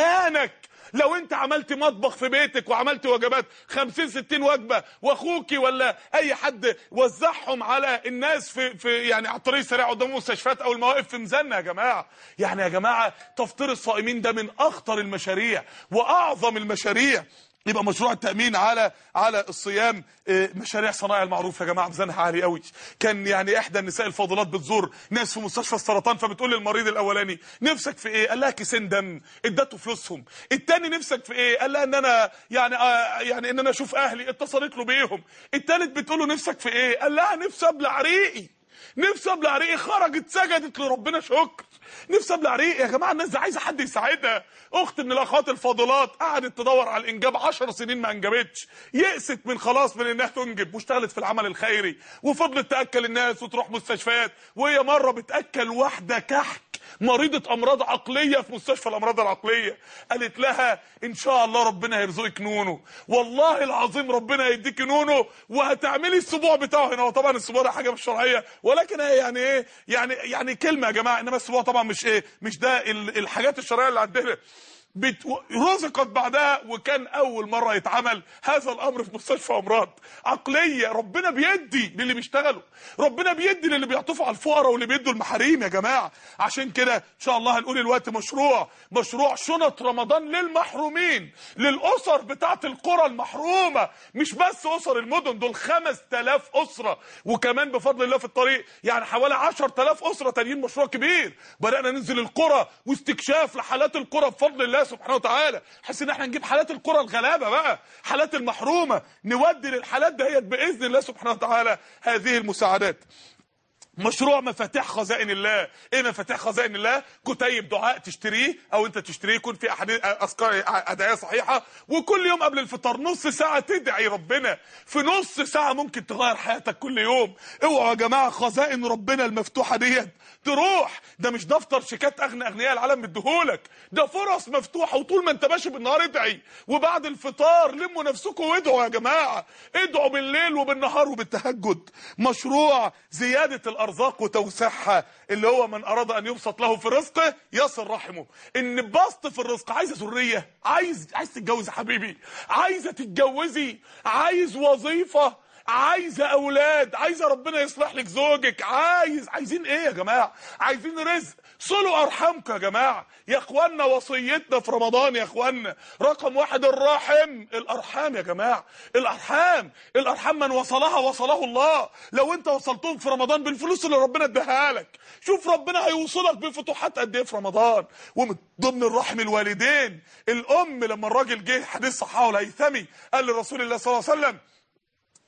لو انت عملت مطبخ في بيتك وعملت وجبات 50 60 وجبه واخوكي ولا اي حد وزعهم على الناس في في يعني على الطريق السريع قدام المستشفيات او المواقف في ميزاننا يا جماعه يعني يا جماعه تفطير الصائمين ده من اخطر المشاريع واعظم المشاريع يبقى مشروع التأمين على على الصيام اه، مشاريع صنايع المعروف يا جماعه ميزانها عالي قوي كان يعني احدى النساء الفاضلات بتزور ناس في مستشفى السرطان فبتقول للمريض الاولاني نفسك في ايه قال لها كيسين دم ادته فلوسهم التاني نفسك في ايه قال لها ان انا يعني آه يعني ان انا اشوف اهلي اتصلت له بيهم التالت بتقول له نفسك في ايه قال لها نفسي ابلع ريقي نفسي ابلع ريقي خرجت سجدت لربنا شكر نفسي ابلع ريقي يا جماعه الناس دي عايزه حد يساعدها اخت من الاخوات الفاضلات قعدت تدور على الانجاب 10 سنين ما انجبتش يئست من خلاص من انها تنجب واشتغلت في العمل الخيري وفضلت تاكل الناس وتروح مستشفيات وهي مره بتاكل واحده كحك مريضة أمراض عقلية في مستشفى الأمراض العقلية قالت لها إن شاء الله ربنا هيرزقك نونو والله العظيم ربنا هيديك نونو وهتعملي السبوع بتاعه هنا وطبعا السبوع ده حاجة مش شرعية ولكن هي يعني إيه يعني يعني كلمة يا جماعة إنما السبوع طبعا مش إيه مش ده ال- الحاجات الشرعية اللي عندنا بت... رزقت بعدها وكان اول مره يتعمل هذا الامر في مستشفى امراض عقليه ربنا بيدي للي بيشتغلوا ربنا بيدي للي بيعطفوا على الفقراء واللي بيدوا المحاريم يا جماعه عشان كده ان شاء الله هنقول الوقت مشروع مشروع شنط رمضان للمحرومين للاسر بتاعه القرى المحرومه مش بس اسر المدن دول 5000 اسره وكمان بفضل الله في الطريق يعني حوالي 10000 اسره تانيين مشروع كبير بدانا ننزل القرى واستكشاف لحالات القرى بفضل الله سبحانه وتعالى حس ان احنا نجيب حالات القرى الغلابه بقى حالات المحرومه نودي للحالات دهيت باذن الله سبحانه وتعالى هذه المساعدات مشروع مفاتيح خزائن الله ايه مفاتيح خزائن الله كتيب دعاء تشتريه او انت تشتريه يكون في احاديث اذكار ادعيه صحيحه وكل يوم قبل الفطار نص ساعه تدعي ربنا في نص ساعه ممكن تغير حياتك كل يوم اوعوا يا جماعه خزائن ربنا المفتوحه ديت تروح ده مش دفتر شيكات اغنى اغنياء العالم مديهولك ده فرص مفتوحه وطول ما انت ماشي بالنهار ادعي وبعد الفطار لموا نفسكم وادعوا يا جماعه ادعوا بالليل وبالنهار وبالتهجد مشروع زياده الارزاق وتوسيعها اللي هو من اراد ان يبسط له في رزقه يصل رحمه ان بسط في الرزق عايزه ذريه عايز عايز تتجوز يا حبيبي عايزه تتجوزي عايز وظيفه عايزه اولاد عايزه ربنا يصلح لك زوجك عايز عايزين ايه يا جماعه عايزين رزق صلوا ارحامكم يا جماعه يا اخوانا وصيتنا في رمضان يا اخوانا رقم واحد الرحم الارحام يا جماعه الارحام الارحام من وصلها وصله الله لو انت وصلتهم في رمضان بالفلوس اللي ربنا اداها لك شوف ربنا هيوصلك بفتوحات قد ايه في رمضان ومن ضمن الرحم الوالدين الام لما الراجل جه حديث صححه الهيثمي قال لرسول الله صلى الله عليه وسلم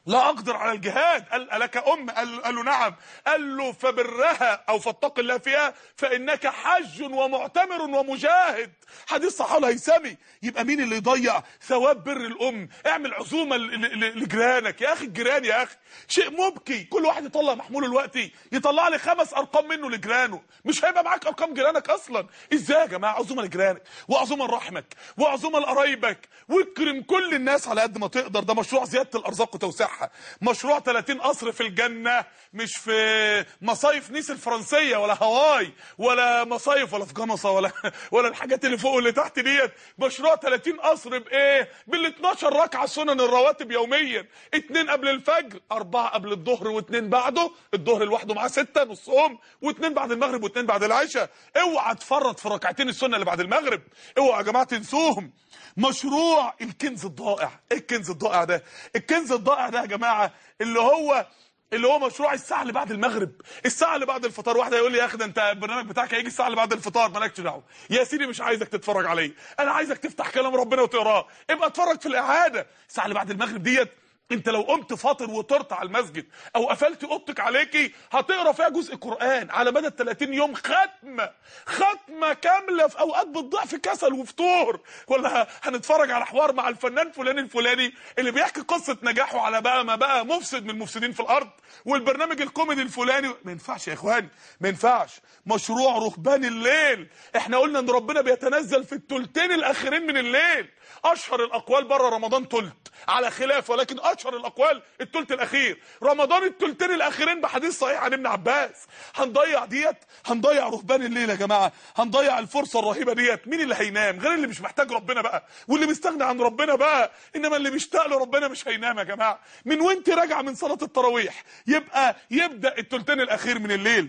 لا اقدر على الجهاد قال الك ام قال, قال له نعم قال له فبرها او فاتق الله فيها فانك حج ومعتمر ومجاهد حديث صحيح الهيثمي يبقى مين اللي يضيع ثواب بر الام اعمل عزومه ل- ل- لجيرانك يا اخي الجيران يا اخي شيء مبكي كل واحد يطلع محموله دلوقتي يطلع لي خمس ارقام منه لجيرانه مش هيبقى معاك ارقام جيرانك اصلا ازاي يا جماعه عزومه لجيرانك وعزومه لرحمك وعزومه لقرايبك واكرم كل الناس على قد ما تقدر ده مشروع زياده الارزاق وتوسيعها مشروع 30 قصر في الجنه مش في مصايف نيس الفرنسيه ولا هواي ولا مصايف ولا في جمصه ولا ولا الحاجات اللي فوق واللي تحت ديت مشروع 30 قصر بايه بال 12 ركعه سنن الرواتب يوميا اتنين قبل الفجر اربعه قبل الظهر واتنين بعده الظهر لوحده معاه سته نصهم واتنين بعد المغرب واتنين بعد العشاء اوعى تفرط في ركعتين السنه اللي بعد المغرب اوعى يا جماعه تنسوهم مشروع الكنز الضائع ايه الكنز الضائع ده الكنز الضائع ده يا جماعه اللي هو اللي هو مشروع الساعه اللي بعد المغرب الساعه اللي بعد الفطار واحد هيقول لي يا اخي ده انت البرنامج بتاعك هيجي الساعه اللي بعد الفطار مالكش دعوه يا سيدي مش عايزك تتفرج عليه انا عايزك تفتح كلام ربنا وتقراه ابقى اتفرج في الاعاده الساعه اللي بعد المغرب ديت انت لو قمت فاطر وطرت على المسجد او قفلت اوضتك عليكي هتقرا فيها جزء قران على مدى ال 30 يوم ختمه ختمه كامله في اوقات بتضيع في كسل وفتور ولا هنتفرج على حوار مع الفنان فلان الفلاني اللي بيحكي قصه نجاحه على بقى ما بقى مفسد من المفسدين في الارض والبرنامج الكوميدي الفلاني ما ينفعش يا اخواني ما ينفعش مشروع رهبان الليل احنا قلنا ان ربنا بيتنزل في الثلثين الاخيرين من الليل اشهر الاقوال بره رمضان ثلث على خلاف ولكن اشهر الاقوال الثلث الاخير رمضان الثلثين الاخيرين بحديث صحيح عن ابن عباس هنضيع ديت هنضيع رهبان الليل يا جماعه هنضيع الفرصه الرهيبه ديت مين اللي هينام غير اللي مش محتاج ربنا بقى واللي مستغني عن ربنا بقى انما اللي مشتاق لربنا مش هينام يا جماعه من وانت راجعه من صلاه التراويح يبقى يبدا الثلثين الاخير من الليل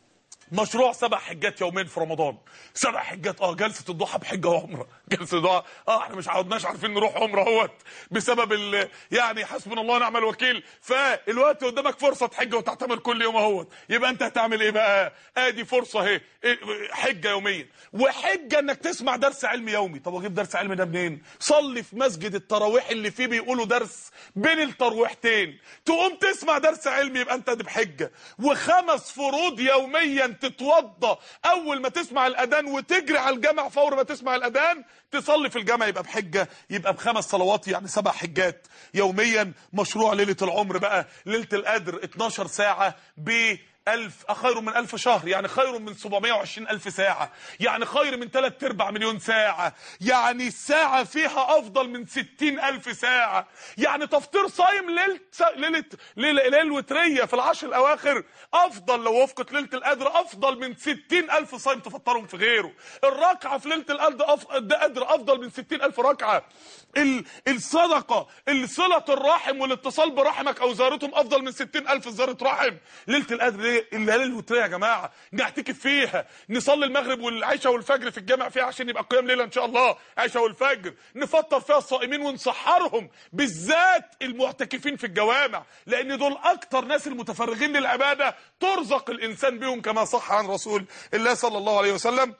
مشروع سبع حجات يومين في رمضان سبع حجات اه جلسه الضحى بحجه وعمره جلسه الضحى اه احنا مش عودناش عارفين نروح عمره اهوت بسبب ال يعني حسبنا الله ونعم الوكيل فالوقت قدامك فرصه تحج وتعتمر كل يوم اهوت يبقى انت هتعمل ايه بقى ادي فرصه اهي إيه، حجه يوميا وحجه انك تسمع درس علم يومي طب واجيب درس علم ده منين صلي في مسجد التراويح اللي فيه بيقولوا درس بين الترويحتين تقوم تسمع درس علم يبقى انت دي بحجه وخمس فروض يوميا تتوضى اول ما تسمع الاذان وتجري على الجامع فور ما تسمع الاذان تصلي في الجامع يبقى بحجه يبقى بخمس صلوات يعني سبع حجات يوميا مشروع ليله العمر بقى ليله القدر 12 ساعه ب ألف خير من ألف شهر يعني خير من 720 ألف ساعة يعني خير من 3 أرباع مليون ساعة يعني الساعة فيها أفضل من 60 ألف ساعة يعني تفطير صايم ليلة ليلة ليلة, ليلة وترية في العشر الأواخر أفضل لو وفقت ليلة القدر أفضل من 60 ألف صايم تفطرهم في غيره الركعة في ليلة القدر أف- القدر أفضل من 60 ألف ركعة ال- الصدقة صلة الرحم والاتصال برحمك أو زيارتهم أفضل من 60 ألف زيارة رحم ليلة القدر ليه؟ الليالي الوترية يا جماعة نعتكف فيها نصلي المغرب والعشاء والفجر في الجامع فيها عشان يبقى قيام ليلة إن شاء الله عشاء والفجر نفطر فيها الصائمين ونسحرهم بالذات المعتكفين في الجوامع لأن دول أكتر ناس المتفرغين للعبادة ترزق الإنسان بهم كما صح عن رسول الله صلى الله عليه وسلم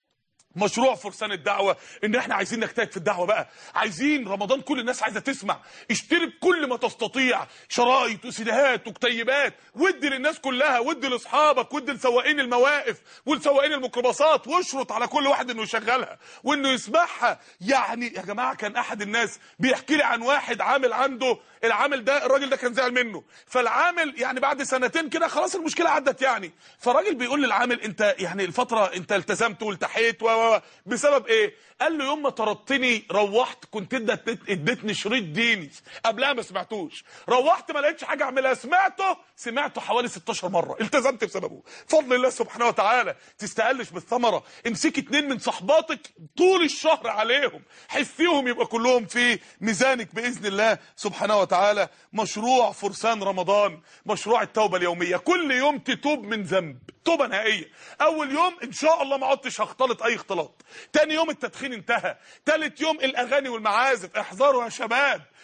مشروع فرسان الدعوه ان احنا عايزين نجتهد في الدعوه بقى عايزين رمضان كل الناس عايزه تسمع اشتري بكل ما تستطيع شرايط وسيديهات وكتيبات ودي للناس كلها ودي لاصحابك ودي لسواقين المواقف ولسواقين الميكروباصات واشرط على كل واحد انه يشغلها وانه يسمعها يعني يا جماعه كان احد الناس بيحكي لي عن واحد عامل عنده العامل ده الراجل ده كان زعل منه فالعامل يعني بعد سنتين كده خلاص المشكله عدت يعني فالراجل بيقول للعامل انت يعني الفتره انت التزمت والتحيت و و- و- بسبب ايه قال له يوم ما طردتني روحت كنت ادت- اديتني شريط ديني قبلها ما سمعتوش روحت ما لقيتش حاجه اعملها سمعته سمعته حوالي 16 مره التزمت بسببه فضل الله سبحانه وتعالى تستقلش بالثمره امسك اتنين من صحباتك طول الشهر عليهم حفيهم يبقى كلهم في ميزانك باذن الله سبحانه وتعالى مشروع فرسان رمضان مشروع التوبه اليوميه كل يوم تتوب من ذنب توبه نهائيه اول يوم ان شاء الله ما عدتش هختلط اي اختلاط تاني يوم التدخين انتهى تالت يوم الاغاني والمعازف احذروا يا شباب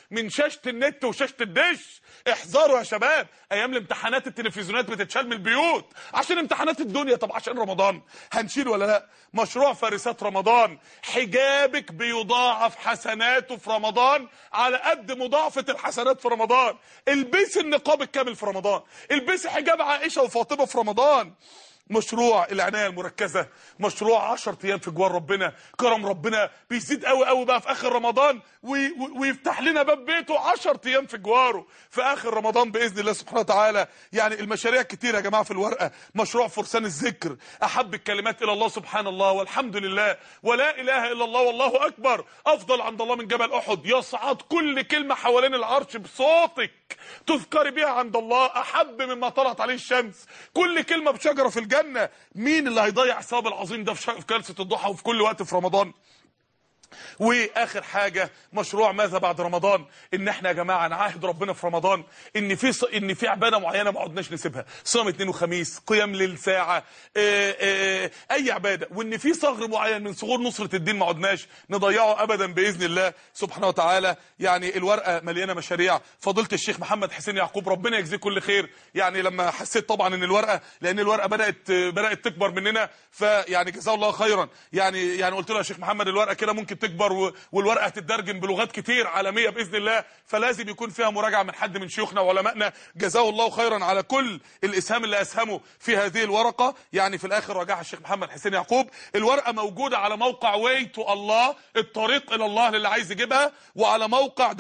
من شاشه النت وشاشه الدش احذروا يا شباب ايام الامتحانات التلفزيونات بتتشال من البيوت عشان امتحانات الدنيا طب عشان رمضان هنشيل ولا لا مشروع فارسات رمضان حجابك بيضاعف حسناته في رمضان على قد مضاعفه الحسنات في رمضان البسي النقاب الكامل في رمضان البسي حجاب عائشه وفاطمه في رمضان مشروع العنايه المركزه مشروع 10 ايام في جوار ربنا كرم ربنا بيزيد قوي قوي بقى في اخر رمضان وي وي- ويفتح لنا باب بيته 10 ايام في جواره في اخر رمضان باذن الله سبحانه وتعالى يعني المشاريع كتير يا جماعه في الورقه مشروع فرسان الذكر احب الكلمات الى الله سبحان الله والحمد لله ولا اله الا الله والله اكبر افضل عند الله من جبل احد يصعد كل كلمه حوالين العرش بصوتك تذكري بها عند الله احب مما طلعت عليه الشمس كل كلمه بشجره في الجنه مين اللي هيضيع الثواب العظيم ده في شا- في جلسه الضحى وفي كل وقت في رمضان واخر حاجه مشروع ماذا بعد رمضان ان احنا يا جماعه نعاهد ربنا في رمضان ان في ص... ان في عباده معينه ما عدناش نسيبها صيام اثنين وخميس قيام ليل ساعه آه، آه، اي عباده وان في ثغر معين من ثغور نصره الدين ما عدناش نضيعه ابدا باذن الله سبحانه وتعالى يعني الورقه مليانه مشاريع فضيله الشيخ محمد حسين يعقوب ربنا يجزيه كل خير يعني لما حسيت طبعا ان الورقه لان الورقه بدات بدات تكبر مننا فيعني جزاه الله خيرا يعني يعني قلت له يا شيخ محمد الورقه كده ممكن تكبر و- والورقه هتترجم بلغات كتير عالميه باذن الله فلازم يكون فيها مراجعه من حد من شيوخنا وعلمائنا جزاه الله خيرا على كل الاسهام اللي اسهموا في هذه الورقه يعني في الاخر راجعها الشيخ محمد حسين يعقوب الورقه موجوده على موقع واي تو الله الطريق الى الله للي عايز يجيبها وعلى موقع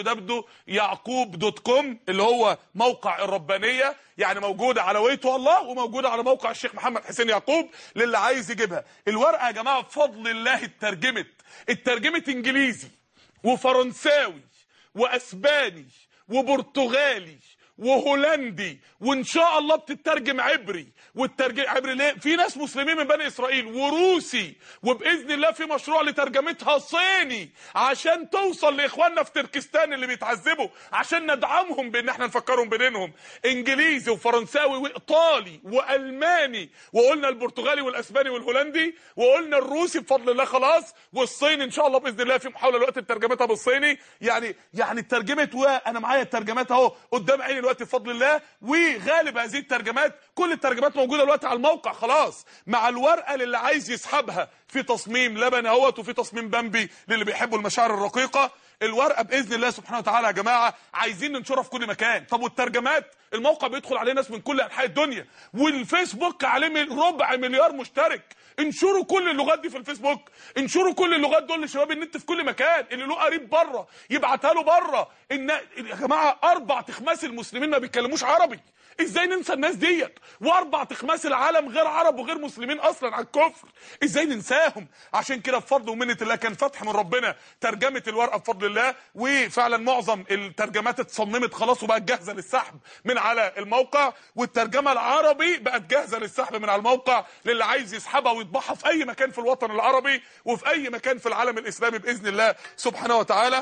www.yacoob.com اللي هو موقع الربانيه يعني موجوده على ويتو الله وموجوده على موقع الشيخ محمد حسين يعقوب للي عايز يجيبها الورقه يا جماعه بفضل الله اترجمت اترجمت انجليزي وفرنساوي واسباني وبرتغالي وهولندي وان شاء الله بتترجم عبري والترجم عبري ليه في ناس مسلمين من بني اسرائيل وروسي وباذن الله في مشروع لترجمتها صيني عشان توصل لاخواننا في تركستان اللي بيتعذبوا عشان ندعمهم بان احنا نفكرهم بينهم انجليزي وفرنساوي وايطالي والماني وقلنا البرتغالي والاسباني والهولندي وقلنا الروسي بفضل الله خلاص والصيني ان شاء الله باذن الله في محاوله دلوقتي لترجمتها بالصيني يعني يعني اترجمت وانا معايا الترجمات اهو قدام عيني دلوقتي بفضل الله وغالب هذه الترجمات كل الترجمات موجوده دلوقتي على الموقع خلاص مع الورقه للي عايز يسحبها في تصميم لبن اهوت وفي تصميم بامبي للي بيحبوا المشاعر الرقيقه الورقه باذن الله سبحانه وتعالى يا جماعه عايزين ننشرها في كل مكان طب والترجمات الموقع بيدخل عليه ناس من كل انحاء الدنيا والفيسبوك عليه مل- ربع مليار مشترك انشروا كل اللغات دي في الفيسبوك انشروا كل اللغات دول لشباب النت في كل مكان اللي له قريب بره يبعتها له بره ان يا جماعه اربع تخماس المسلمين ما بيتكلموش عربي ازاي ننسى الناس ديت واربع تخماس العالم غير عرب وغير مسلمين اصلا على الكفر ازاي ننساهم عشان كده بفضل ومنه الله كان فتح من ربنا ترجمه الورقه بفضل الله وفعلا معظم الترجمات اتصممت خلاص وبقت جاهزه للسحب من على الموقع والترجمه العربي بقت جاهزه للسحب من على الموقع للي عايز يسحبها ويطبعها في اي مكان في الوطن العربي وفي اي مكان في العالم الاسلامي باذن الله سبحانه وتعالى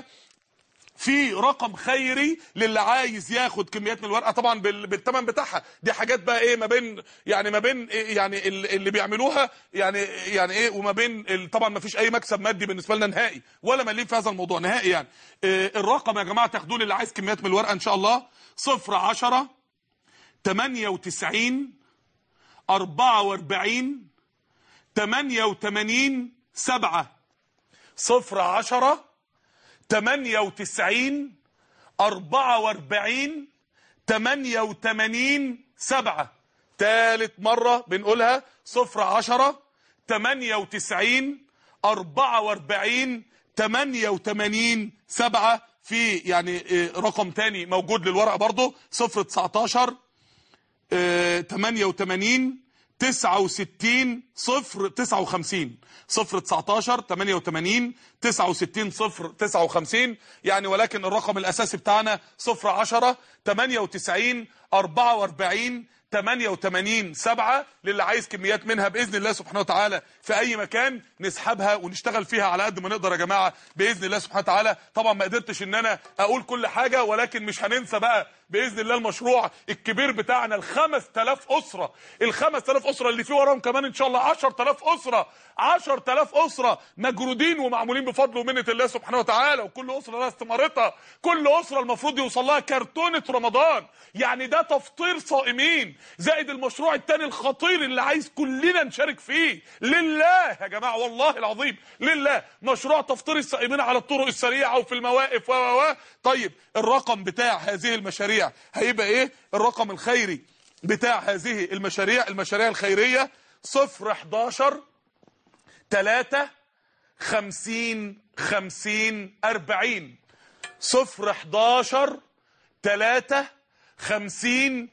في رقم خيري للي عايز ياخد كميات من الورقه طبعا بال- بالثمن بتاعها دي حاجات بقى ايه ما بين يعني ما بين إيه يعني ال- اللي بيعملوها يعني يعني ايه وما بين ال- طبعا ما فيش اي مكسب مادي بالنسبه لنا نهائي ولا مليم في هذا الموضوع نهائي يعني إيه الرقم يا جماعه تاخدوه للي عايز كميات من الورقه ان شاء الله 0 10 98 44 88 7 0 10 98 44 88 7 تالت مرة بنقولها صفر عشرة تمانية وتسعين أربعة واربعين تمانية وتمانين سبعة في يعني آه، رقم تاني موجود للورقة برضو صفر تسعتاشر تمانية وتمانين تسعة وستين صفر تسعة وخمسين صفر تسعتاشر تمانية وتمانين تسعة وستين صفر تسعة وخمسين يعني ولكن الرقم الأساسي بتاعنا صفر عشرة تمانية وتسعين أربعة وأربعين 88 7 للي عايز كميات منها باذن الله سبحانه وتعالى في اي مكان نسحبها ونشتغل فيها على قد ما نقدر يا جماعه باذن الله سبحانه وتعالى طبعا ما قدرتش ان انا اقول كل حاجه ولكن مش هننسى بقى باذن الله المشروع الكبير بتاعنا ال 5000 اسره ال 5000 اسره اللي فيه وراهم كمان ان شاء الله 10000 اسره 10000 اسره مجرودين ومعمولين بفضل ومنه الله سبحانه وتعالى وكل اسره لها استمارتها كل اسره المفروض يوصل لها كرتونه رمضان يعني ده تفطير صائمين زائد المشروع الثاني الخطير اللي عايز كلنا نشارك فيه لله يا جماعه والله العظيم لله مشروع تفطير الصائمين على الطرق السريعه وفي المواقف و و طيب الرقم بتاع هذه المشاريع هيبقى ايه الرقم الخيري بتاع هذه المشاريع المشاريع الخيريه 0 11 3 50 50 40 0 11 3 50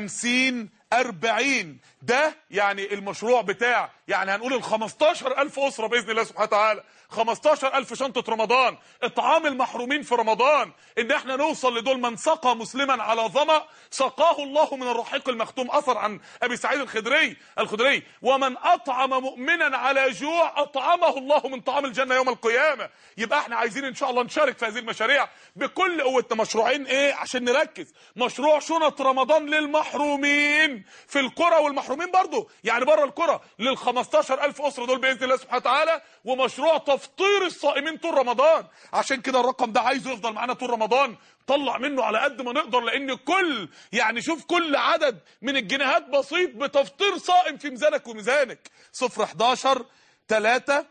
50 40 ده يعني المشروع بتاع يعني هنقول ال 15000 اسره باذن الله سبحانه وتعالى 15000 شنطه رمضان اطعام المحرومين في رمضان ان احنا نوصل لدول من سقى مسلما على ظما سقاه الله من الرحيق المختوم اثر عن ابي سعيد الخدري الخدري ومن اطعم مؤمنا على جوع اطعمه الله من طعام الجنه يوم القيامه يبقى احنا عايزين ان شاء الله نشارك في هذه المشاريع بكل قوتنا مشروعين ايه عشان نركز مشروع شنط رمضان للمحرومين في القرى والمحرومين برضو يعني بره القرى لل 15000 اسره دول باذن الله سبحانه وتعالى ومشروع تفطير الصائمين طول رمضان عشان كده الرقم ده عايزه يفضل معانا طول رمضان طلع منه على قد ما نقدر لان كل يعني شوف كل عدد من الجنيهات بسيط بتفطير صائم في ميزانك وميزانك 0 11 3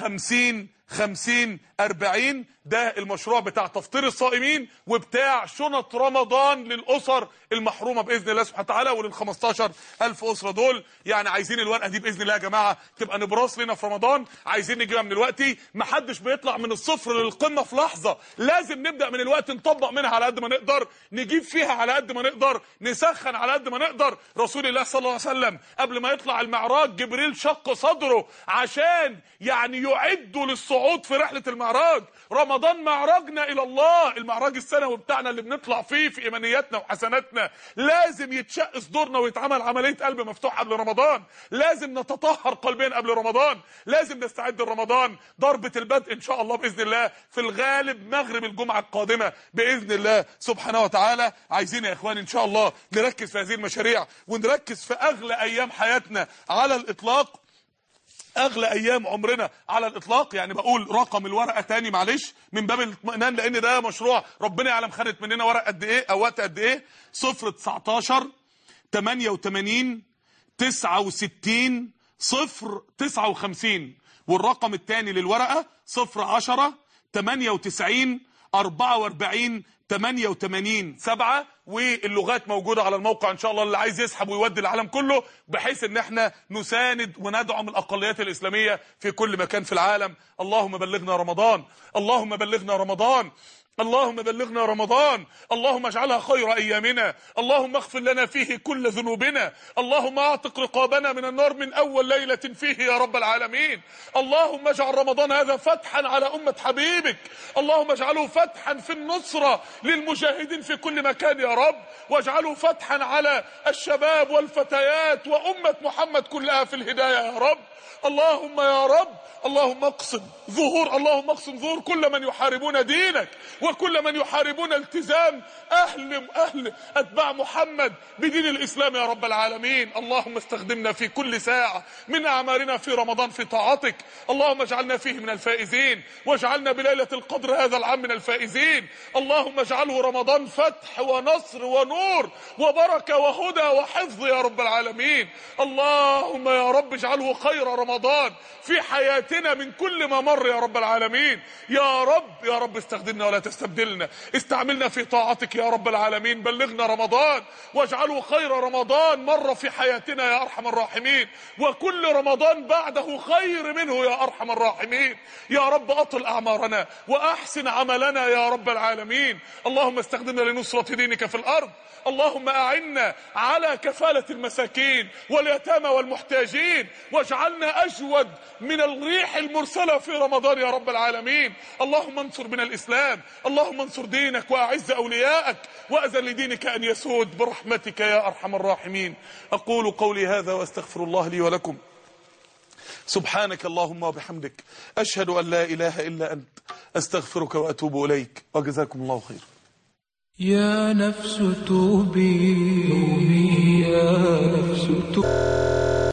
50 50 40 ده المشروع بتاع تفطير الصائمين وبتاع شنط رمضان للاسر المحرومه باذن الله سبحانه وتعالى ولل 15000 اسره دول يعني عايزين الورقه دي باذن الله يا جماعه تبقى نبراس لنا في رمضان عايزين نجيبها من الوقت ما حدش بيطلع من الصفر للقمه في لحظه لازم نبدا من الوقت نطبق منها على قد ما نقدر نجيب فيها على قد ما نقدر نسخن على قد ما نقدر رسول الله صلى الله عليه وسلم قبل ما يطلع المعراج جبريل شق صدره عشان يعني يعدوا للصعود في رحله المعراج رمضان معراجنا الى الله المعراج السنوي بتاعنا اللي بنطلع فيه في ايمانياتنا وحسناتنا لازم يتشق صدورنا ويتعمل عمليه قلب مفتوح قبل رمضان لازم نتطهر قلبيا قبل رمضان لازم نستعد لرمضان ضربه البدء ان شاء الله باذن الله في الغالب مغرب الجمعه القادمه باذن الله سبحانه وتعالى عايزين يا اخوان ان شاء الله نركز في هذه المشاريع ونركز في اغلى ايام حياتنا على الاطلاق اغلى ايام عمرنا على الاطلاق يعني بقول رقم الورقه تاني معلش من باب الاطمئنان لان ده مشروع ربنا يعلم خدت مننا ورق قد ايه او وقت قد ايه 0 19 88 69 0 59 والرقم الثاني للورقه 0 10 98 44 88 7 واللغات موجوده على الموقع ان شاء الله اللي عايز يسحب ويودي العالم كله بحيث ان احنا نساند وندعم الاقليات الاسلاميه في كل مكان في العالم اللهم بلغنا رمضان اللهم بلغنا رمضان اللهم بلغنا رمضان اللهم اجعلها خير ايامنا اللهم اغفر لنا فيه كل ذنوبنا اللهم اعتق رقابنا من النار من اول ليله فيه يا رب العالمين اللهم اجعل رمضان هذا فتحا على امه حبيبك اللهم اجعله فتحا في النصره للمجاهدين في كل مكان يا رب واجعله فتحا على الشباب والفتيات وامه محمد كلها في الهدايه يا رب اللهم يا رب اللهم اقصد ظهور اللهم اقصد ظهور كل من يحاربون دينك وكل من يحاربون التزام اهل اهل اتباع محمد بدين الاسلام يا رب العالمين اللهم استخدمنا في كل ساعه من اعمارنا في رمضان في طاعتك اللهم اجعلنا فيه من الفائزين واجعلنا بليله القدر هذا العام من الفائزين اللهم اجعله رمضان فتح ونصر ونور وبركه وهدى وحفظ يا رب العالمين اللهم يا رب اجعله خير رمضان في حياتنا من كل ما مر يا رب العالمين يا رب يا رب استخدمنا ولا تستبدلنا استعملنا في طاعتك يا رب العالمين بلغنا رمضان واجعله خير رمضان مر في حياتنا يا ارحم الراحمين وكل رمضان بعده خير منه يا ارحم الراحمين يا رب اطل اعمارنا واحسن عملنا يا رب العالمين اللهم استخدمنا لنصرة دينك في الارض اللهم اعنا على كفالة المساكين واليتامى والمحتاجين واجعلنا اجود من الريح المرسلة في رمضان يا رب العالمين اللهم انصر بنا الاسلام اللهم انصر دينك واعز اولياءك واذن لدينك ان يسود برحمتك يا ارحم الراحمين اقول قولي هذا واستغفر الله لي ولكم سبحانك اللهم وبحمدك اشهد ان لا اله الا انت استغفرك واتوب اليك وجزاكم الله خيرا يا نفس توبي يا نفس توبي